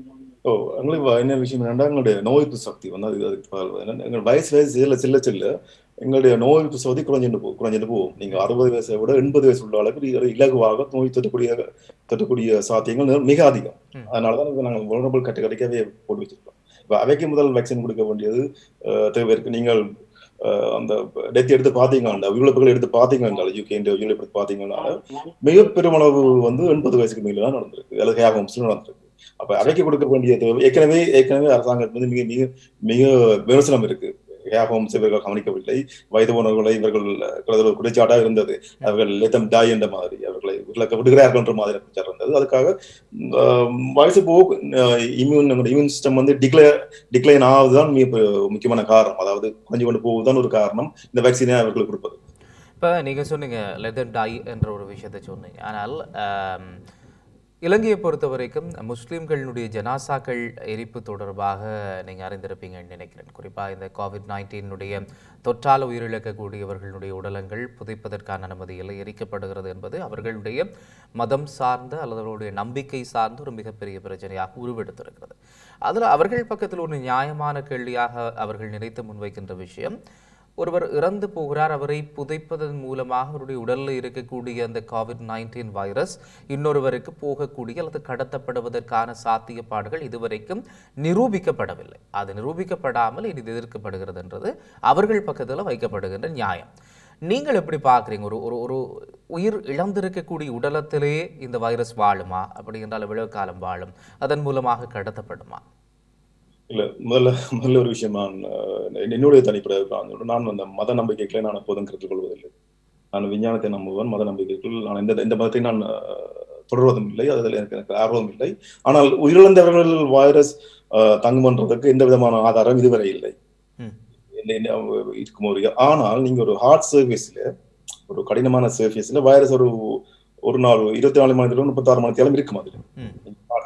ஓ எங்களுக்கு வ- என்ன விஷயம் என்னன்னா எங்களுடைய நோய் எதிர்ப்பு சக்தி வந்து அது அதுக்கு பரவாயில்ல. ஏன்னா எங்கள் வயசு வயசு செல்ல செல்ல செல்ல எங்களுடைய நோய் எதிர்ப்பு சக்தி குறைஞ்சிட்டு போகும் குறைஞ்சிட்டு போகும் நீங்க அறுபது வயசை விட எண்பது வயசு உள்ள அளவுக்கு இது இலகுவாக நோய் தொற்றக்கூடிய தொற்றக்கூடிய சாத்தியங்கள் நெ- மிக அதிகம் ம். அதனாலதான் இப்ப நாங்கள் vulnerable கேட்டகரிக்காவே போட்டு வச்சிருக்கோம் இப்ப அவைக்கு முதல் வேக்சின் கொடுக்க வேண்டியது அஹ், தேவை இருக்கு நீங்கள் அஹ், அந்த டெத் எடுத்து பாத்தீங்கன்னா உயிரிழப்புகள் எடுத்து பாத்தீங்கன்னா யூகே உயிரிழப்பு பாத்தீங்கன்னா மிக பெருமளவு வந்து எண்பது வயசுக்கு மேல தான் நடந்திருக்கு அல்லது ஹேர் ஹோம்ஸ்ல நடந்திருக்கு அப்ப அவைக்கு கொடுக்க வேண்டிய தேவை ஏற்கனவே ஏற்கனவே அரசாங்கத்தில் வந்து மிக மிக மிக விமர்சனம் இருக்கு ஹேர் ஹோம்ஸ் இவர்கள் கவனிக்கவில்லை வயது போனவர்களை இவர்கள் கிட்டத்தட்ட ஒரு குறைச்சாட்டா இருந்தது அவர்கள் லேத்தம் டாய் என்ற மாதிரி அவர்களை விலக்க விடுகிறார்கள் என்ற மாதிரி பிரச்சாரம் இருந்தது அதுக்காக ஆஹ், வயசு போக இம்யூன் நம்முடைய இம்யூன் சிஸ்டம் வந்து டிக்ளேர் டிக்ளைன் ஆகுதுதான் மிக பெ- முக்கியமான காரணம் அதாவது குறைஞ்சு கொண்டு போகுதுதான் ஒரு காரணம் இந்த வேக்சினை அவர்களுக்கு கொடுப்பது இப்போ நீங்கள் சொன்னீங்க லெதர் டை என்ற ஒரு விஷயத்தை சொன்னீங்க ஆனால் ஆம், இலங்கையை பொறுத்த வரைக்கும் முஸ்லீம்களுடைய ஜனாசாக்கள் எரிப்பு தொடர்பாக நீங்கள் அறிந்திருப்பீங்கன்னு நினைக்கிறேன் குறிப்பாக இந்த கோவிட் நைன்டீனுடைய தொற்றால் உயிரிழக்கக்கூடியவர்களுடைய உடலங்கள் புதைப்பதற்கான அனுமதியில் எரிக்கப்படுகிறது என்பது அவர்களுடைய மதம் சார்ந்த அல்லது அவர்களுடைய நம்பிக்கை சார்ந்த ஒரு மிகப்பெரிய பிரச்சனையாக உருவெடுத்திருக்கிறது அதில் அவர்கள் பக்கத்தில் ஒரு நியாயமான கேள்வியாக அவர்கள் நினைத்து முன்வைக்கின்ற விஷயம் ஒருவர் இறந்து போகிறார் அவரை புதைப்பதன் மூலமாக அவருடைய உடலில் இருக்கக்கூடிய அந்த கோவிட் நைன்டீன் வைரஸ் இன்னொருவருக்கு போகக்கூடிய அல்லது கடத்தப்படுவதற்கான சாத்தியப்பாடுகள் இதுவரைக்கும் நிரூபிக்கப்படவில்லை அது நிரூபிக்கப்படாமல் இது எதிர்க்கப்படுகிறதுன்றது அவர்கள் பக்கத்தில் வைக்கப்படுகின்ற நியாயம் நீங்கள் எப்படி பார்க்குறீங்க ஒரு ஒரு ஒரு உயிர் இழந்திருக்கக்கூடிய உடலத்திலே இந்த வைரஸ் வாழுமா அப்படி என்றால் எவ்வளவு காலம் வாழும் அதன் மூலமாக கடத்தப்படுமா இல்ல முதல்ல முதல்ல ஒரு விஷயம் நான் அஹ், என்னுடைய தனிப்பட்ட அபிப்பிராயம் நான் அந்த மத நம்பிக்கைகளை நான் எப்போதும் கருத்தில் கொள்வதில்லை நான் விஞ்ஞானத்தை நம்புவேன் மத நம்பிக்கைகள் நான் எந்த எந்த மதத்தை நான் அஹ், தொடர்வதும் இல்லை அதில் எனக்கு எனக்கு ஆர்வம் இல்லை ஆனால் உயிரிழந்தவர்கள் வைரஸ் அஹ், தங்குமன்றதுக்கு எந்த விதமான ஆதாரம் இதுவரை இல்லை ம். என்ன- என்ன இருக்கும் ஒரு ஆனால் நீங்க ஒரு ஹார்ட் சர்வீஸ்ல ஒரு கடினமான சர்ஃபேஸ்ல வைரஸ் ஒரு ஒரு நாள் இருபத்தி நாலு மணி நேரம் முப்பத்தாறு மணி நேரம் இருக்கும் அதுல ம் ஹார்ட்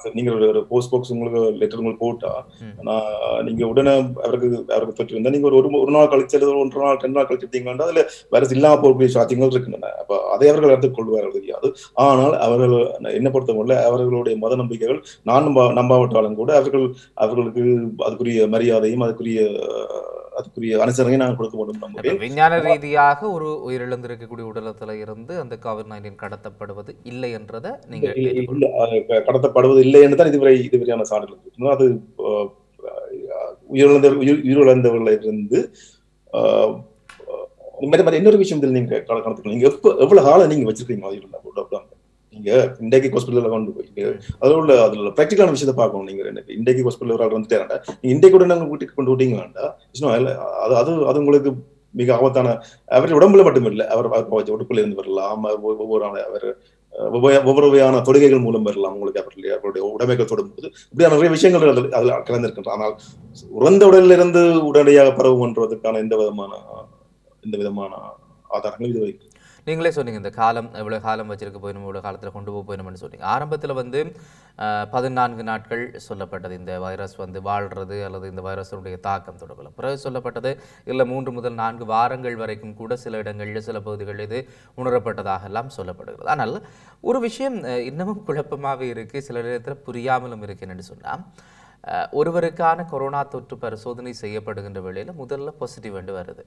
நீங்க ஒரு- ஒரு போஸ்ட் பாக்ஸ் உங்களுக்கு லெட்டர் உங்களுக்கு போட்டா நான் நீங்க உடனே அவருக்கு அவருக்கு தொற்று இருந்தா நீங்க ஒரு ஒரு ஒரு நாள் கழிச்சு அல்லது ஒன்றரை நாள் ரெண்டு நாள் கழிச்சு எடுத்தீங்கன்னா அதுல வைரஸ் இல்லாம போகக்கூடிய சாத்தியங்கள் இருக்கின்றன அப்ப அதை அவர்கள் எடுத்துக் கொள்வார்கள் தெரியாது ஆனால் அவர்கள் என்ன பொறுத்தவரை அவர்களுடைய மத நம்பிக்கைகள் நான் நம்ப நம்பாவிட்டாலும் கூட அவர்கள் அவர்களுக்கு அதுக்குரிய மரியாதையும் அதுக்குரிய அஹ், அதுக்குரிய அனுசரணையும் நாங்கள் கொடுக்க வேண்டும் இப்ப நம்புகிறேன் விஞ்ஞான ரீதியாக ஒரு உயிரிழந்திருக்கக்கூடிய உடலத்துல இருந்து அந்த கோவிட் நைன்டீன் கடத்தப்படுவது இல்லை என்றதை நீங்க இல்ல, ஏற்றுக்கொள்ள- இல்ல, அது க- கடத்தப்படுவது இல்லை என்று தான் இதுவரை இதுவரையான சான்றுகள் இருக்கு அது அஹ், உயிரிழந்த உயிர் உயிரிழந்தவர்களிலிருந்து ஆஹ், மாதிரி மாதிரி இன்னொரு விஷயம் இதில் நீங்க கண- கணக்கு நீங்க எப்ப எவ்வளவு காலம் நீங்க வச்சிருக்கீங்க உயிரிழந்த உடம்பு? நீங்க இன்றைக்கு ஹாஸ்பிட்டல்ல கொண்டு போய் நீங்க அதுல உள்ள அதுல ப்ராக்டிகலான விஷயத்தை பார்க்கணும் நீங்க எனக்கு இன்றைக்கு ஹாஸ்பிட்டல் ஒரு ஆள் வந்துட்டேன்டா நீங்க இன்றைக்கு கூட நாங்க வீட்டுக்கு கொண்டு விட்டீங்க வேண்டாம் அது அது அது உங்களுக்கு மிக ஆபத்தான அவர் உடம்புல மட்டும் இல்லை அவர் அவர் உடுப்புல இருந்து வரலாம் அவர் ஒவ்வொரு- ஒவ்வொரு ஆள் அவர் அஹ், ஒவ்வொரு ஒவ்வொரு வகையான தொடுகைகள் மூலம் வரலாம் உங்களுக்கு அவர்களுடைய அவருடைய உடைமைகள் தொடும்போது இப்படியான நிறைய விஷயங்கள் அதில் அதில் கலந்திருக்கின்றன ஆனால் உறந்த உடலில் இருந்து உடனடியாக பரவுன்றதுக்கான எந்த விதமான எந்த விதமான ஆதாரங்களும் இது வரைக்கும் நீங்களே சொன்னீங்க இந்த காலம் எவ்வளவு காலம் வச்சிருக்க போயிடும் இவ்வளவு காலத்துல கொண்டு போக போயிடும்னு சொன்னீங்க ஆரம்பத்துல வந்து அஹ், பதினான்கு நாட்கள் சொல்லப்பட்டது இந்த வைரஸ் வந்து வாழ்றது அல்லது இந்த வைரஸினுடைய தாக்கம் தொடங்கல பிறகு சொல்லப்பட்டது இல்லை மூன்று முதல் நான்கு வாரங்கள் வரைக்கும் கூட சில இடங்களில் சில பகுதிகளில் இது உணரப்பட்டதாக எல்லாம் சொல்லப்படுகிறது ஆனால் ஒரு விஷயம் அஹ், இன்னமும் குழப்பமாகவே இருக்கு சில நேரத்தில் புரியாமலும் இருக்கு என்னன்னு சொன்னா அஹ், ஒருவருக்கான கொரோனா தொற்று பரிசோதனை செய்யப்படுகின்ற வேளையில முதல்ல பாசிட்டிவ் என்று வருது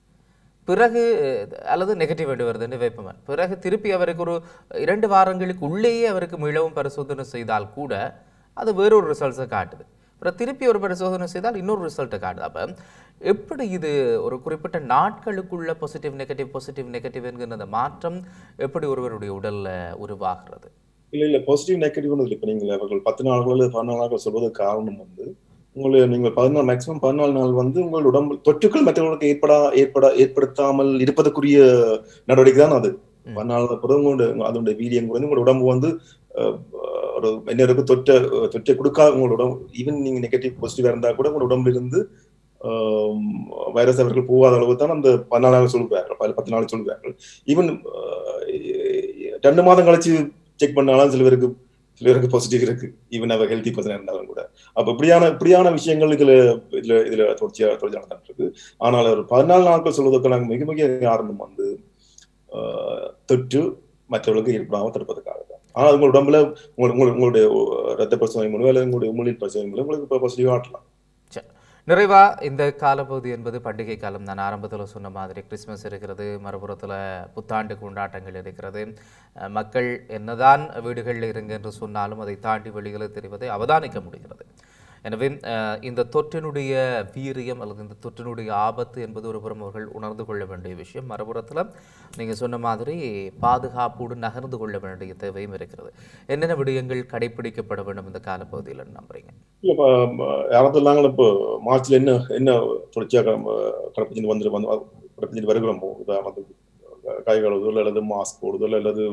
பிறகு அஹ், அல்லது நெகட்டிவ் வேண்டு வருதுன்னு வைப்பவன் பிறகு திருப்பி அவருக்கு ஒரு இரண்டு வாரங்களுக்கு உள்ளேயே அவருக்கு மீளவும் பரிசோதனை செய்தால் கூட அது வேறொரு ரிசல்ட்ஸை காட்டுது அப்புறம் திருப்பி ஒரு பரிசோதனை செய்தால் இன்னொரு ரிசல்ட்டை காட்டுது அப்போ எப்படி இது ஒரு குறிப்பிட்ட நாட்களுக்குள்ள பாசிட்டிவ் நெகட்டிவ் பாசிட்டிவ் நெகட்டிவ் என்கிற அந்த மாற்றம் எப்படி ஒருவருடைய உடல்ல உருவாகிறது இல்ல இல்ல பாசிட்டிவ் நெகட்டிவ் இப்ப நீங்க அவர்கள் பத்து நாள்கள் அல்லது பதினாலு நாட்கள் சொல்வதற்கு காரணம் வந்து உங்களை நீங்கள் பதினாலு மேக்சிமம் பதினாலு நாள் வந்து உங்கள் உடம்பு தொற்றுக்கள் மற்றவர்களுக்கு ஏற்படா ஏற்பட ஏற்படுத்தாமல் இருப்பதற்குரிய நடவடிக்கை தான் அது ம். பதினாலு பிறகு உங்களோட அதனுடைய வீரியம் குறைந்து உங்களோட உடம்பு வந்து அஹ், ஒரு என்ன இருக்கு தொற்றை தொற்றை கொடுக்காத உங்களோட உடம்பு ஈவன் நீங்க நெகட்டிவ் பாசிட்டிவா இருந்தா கூட உங்களோட உடம்புல இருந்து வைரஸ் அவர்கள் போகாத அளவு தான் அந்த பதினாலு நாள் சொல்லுவார்கள் பல பத்து நாள் சொல்லுவார்கள் ஈவன் ரெண்டு மாதம் கழிச்சு செக் பண்ணாலும் சில பேருக்கு சில பேருக்கு பாசிட்டிவ் இருக்கு ஈவன் அவர் ஹெல்த்தி பர்சன் இருந்தாலும் கூட அப்ப இப்படியான இப்படியான விஷயங்கள் இதுல இதுல இதுல தொடர்ச்சியா தொடர்ச்சியாக நடந்துட்டு இருக்கு ஆனால் ஒரு பதினாலு நாட்கள் சொல்வதற்கு நாங்கள் மிக மிக காரணம் வந்து ஆஹ், தொற்று மற்றவர்களுக்கு ஏற்படாமல் தடுப்பதற்காக தான் ஆனால் உங்கள் உடம்புல உங்கள் உங்கள் உங்களுடைய ரத்த பரிசோதனை மூலம் அல்லது உங்களுடைய உமிழ்நீர் பரிசோதனை மூலம் உங்களுக்கு பாசிட்டிவ் ஆட்டலாம் நிறைவா இந்த காலப்பகுதி என்பது பண்டிகை காலம் நான் ஆரம்பத்தில் சொன்ன மாதிரி கிறிஸ்மஸ் இருக்கிறது மறுபுறத்தில் புத்தாண்டு கொண்டாட்டங்கள் இருக்கிறது அஹ் மக்கள் என்னதான் வீடுகளில் இருங்க என்று சொன்னாலும் அதை தாண்டி வெளியில் தெரிவதை அவதானிக்க முடிகிறது எனவே அஹ், இந்த தொற்றினுடைய வீரியம் அல்லது இந்த தொற்றினுடைய ஆபத்து என்பது ஒரு புறம் அவர்கள் உணர்ந்து கொள்ள வேண்டிய விஷயம் மறுபுறத்தில் நீங்கள் சொன்ன மாதிரி பாதுகாப்போடு நகர்ந்து கொள்ள வேண்டிய தேவையும் இருக்கிறது என்னென்ன விடயங்கள் கடைபிடிக்கப்பட வேண்டும் இந்த காலப்பகுதியில் நம்புறீங்க இல்ல இப்ப யாராவது நாங்களும் இப்போ மார்ச்ல என்ன என்ன தொடர்ச்சியாக கடப்பிச்சு வந்து வந்து கடப்பிச்சு வருகிறோம் உதாரணத்துக்கு கை கழுவுதல் அல்லது மாஸ்க் போடுதல் அல்லது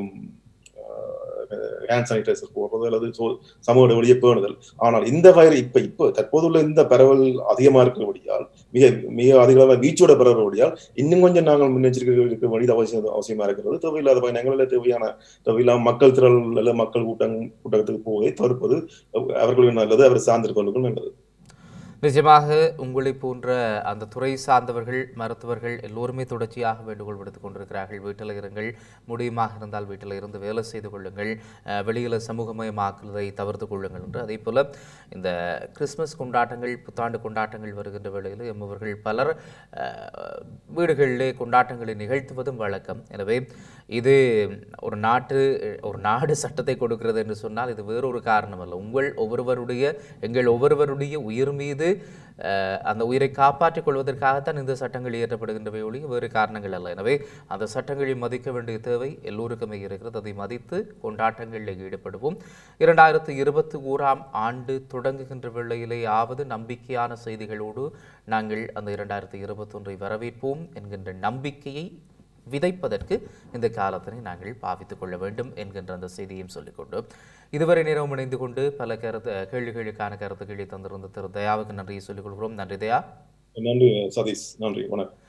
ஹேண்ட் சானிடைசர் போடுறது அல்லது சோ- சமூக இடைவெளியை பேணுதல் ஆனால் இந்த வைரஸ் இப்ப இப்போ தற்போதுள்ள இந்த பரவல் அதிகமா இருக்கிறபடியால் மிக மிக அதிக அளவு வீச்சோட பரவுறபடியால் இன்னும் கொஞ்சம் நாங்கள் முன்னெச்சரிக்கை இருக்க வேண்டியது அவசியம் அவசியமா இருக்கிறது தேவையில்லாத பயணங்கள் தேவையான தேவையில்லாம மக்கள் திரள் அல்ல மக்கள் கூட்டம் கூட்டத்துக்கு போவதை தவிர்ப்பது அவர்களுக்கு நல்லது அவர் சார்ந்திருக்கவர்களுக்கும் நல்லது நிஜமாக உங்களை போன்ற அந்த துறை சார்ந்தவர்கள் மருத்துவர்கள் எல்லோருமே தொடர்ச்சியாக வேண்டுகோள் விடுத்துக் கொண்டிருக்கிறார்கள் வீட்டில் இருங்கள் முடியுமாக இருந்தால் வீட்டில் இருந்து வேலை செய்து கொள்ளுங்கள் அஹ், வெளியில் சமூகமயமாக்குவதை தவிர்த்து கொள்ளுங்கள் என்று அதே போல் இந்த கிறிஸ்மஸ் கொண்டாட்டங்கள் புத்தாண்டு கொண்டாட்டங்கள் வருகின்ற வேளையில் எம்மவர்கள் பலர் அஹ், வீடுகளிலே கொண்டாட்டங்களை நிகழ்த்துவதும் வழக்கம் எனவே இது ஒரு நாட்டு ஒரு நாடு சட்டத்தை கொடுக்கிறது என்று சொன்னால் இது வேறொரு காரணம் அல்ல உங்கள் ஒவ்வொருவருடைய எங்கள் ஒவ்வொருவருடைய உயிர் மீது அஹ், அந்த உயிரை காப்பாற்றிக் கொள்வதற்காகத்தான் இந்த சட்டங்கள் இயற்றப்படுகின்றவை ஒழிய வேறு காரணங்கள் அல்ல எனவே அந்த சட்டங்களை மதிக்க வேண்டிய தேவை எல்லோருக்குமே இருக்கிறது அதை மதித்து கொண்டாட்டங்களில் ஈடுபடுவோம் இரண்டாயிரத்து இருபத்தி ஓராம் ஆண்டு தொடங்குகின்ற வேளையிலேயாவது நம்பிக்கையான செய்திகளோடு நாங்கள் அந்த இரண்டாயிரத்து இருபத்தொன்றை வரவேற்போம் என்கின்ற நம்பிக்கையை விதைப்பதற்கு இந்த காலத்தினை நாங்கள் பாவித்துக் கொள்ள வேண்டும் என்கின்ற அந்த செய்தியையும் சொல்லிக்கொண்டு இதுவரை நேரம் இணைந்து கொண்டு பல கருத்து கேள்விகளுக்கான கருத்துக்களை தந்திருந்த திரு தயாவுக்கு நன்றியை சொல்லிக் கொள்கிறோம் நன்றி தயா நன்றி சதீஷ் நன்றி வணக்கம்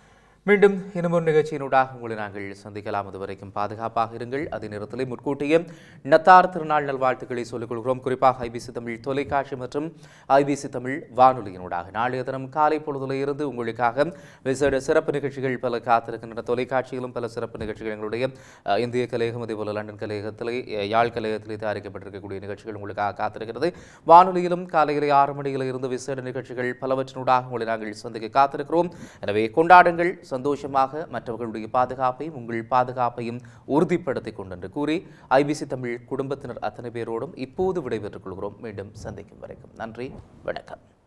மீண்டும் இன்னும் ஒரு நிகழ்ச்சியினூடாக உங்களை நாங்கள் சந்திக்கலாம் அதுவரைக்கும் பாதுகாப்பாக இருங்கள் அதே நேரத்தில் முன்கூட்டிய நத்தார் திருநாள் நல்வாழ்த்துக்களை சொல்லிக் கொள்கிறோம் குறிப்பாக ஐபிசி தமிழ் தொலைக்காட்சி மற்றும் ஐபிசி தமிழ் வானொலியினூடாக நாளைய தினம் காலை பொழுதுல இருந்து உங்களுக்காக விசேட சிறப்பு நிகழ்ச்சிகள் பல காத்திருக்கின்றன தொலைக்காட்சியிலும் பல சிறப்பு நிகழ்ச்சிகள் எங்களுடைய அஹ், இந்திய கலையகம் அதேபோல லண்டன் கலையகத்திலே அஹ், யாழ் கலையகத்திலே தயாரிக்கப்பட்டிருக்கக்கூடிய நிகழ்ச்சிகள் உங்களுக்காக காத்திருக்கிறது வானொலியிலும் காலையிலே ஆறு மணியில் இருந்து விசேட நிகழ்ச்சிகள் பலவற்றினூடாக உங்களை நாங்கள் சந்திக்க காத்திருக்கிறோம் எனவே கொண்டாடுங்கள் சந்தோஷமாக மற்றவர்களுடைய பாதுகாப்பையும் உங்கள் பாதுகாப்பையும் உறுதிப்படுத்திக் கொண்டென்று கூறி ஐபிசி தமிழ் குடும்பத்தினர் அத்தனை பேரோடும் இப்போது விடைபெற்றுக் கொள்கிறோம் மீண்டும் சந்திக்கும் வரைக்கும் நன்றி வணக்கம்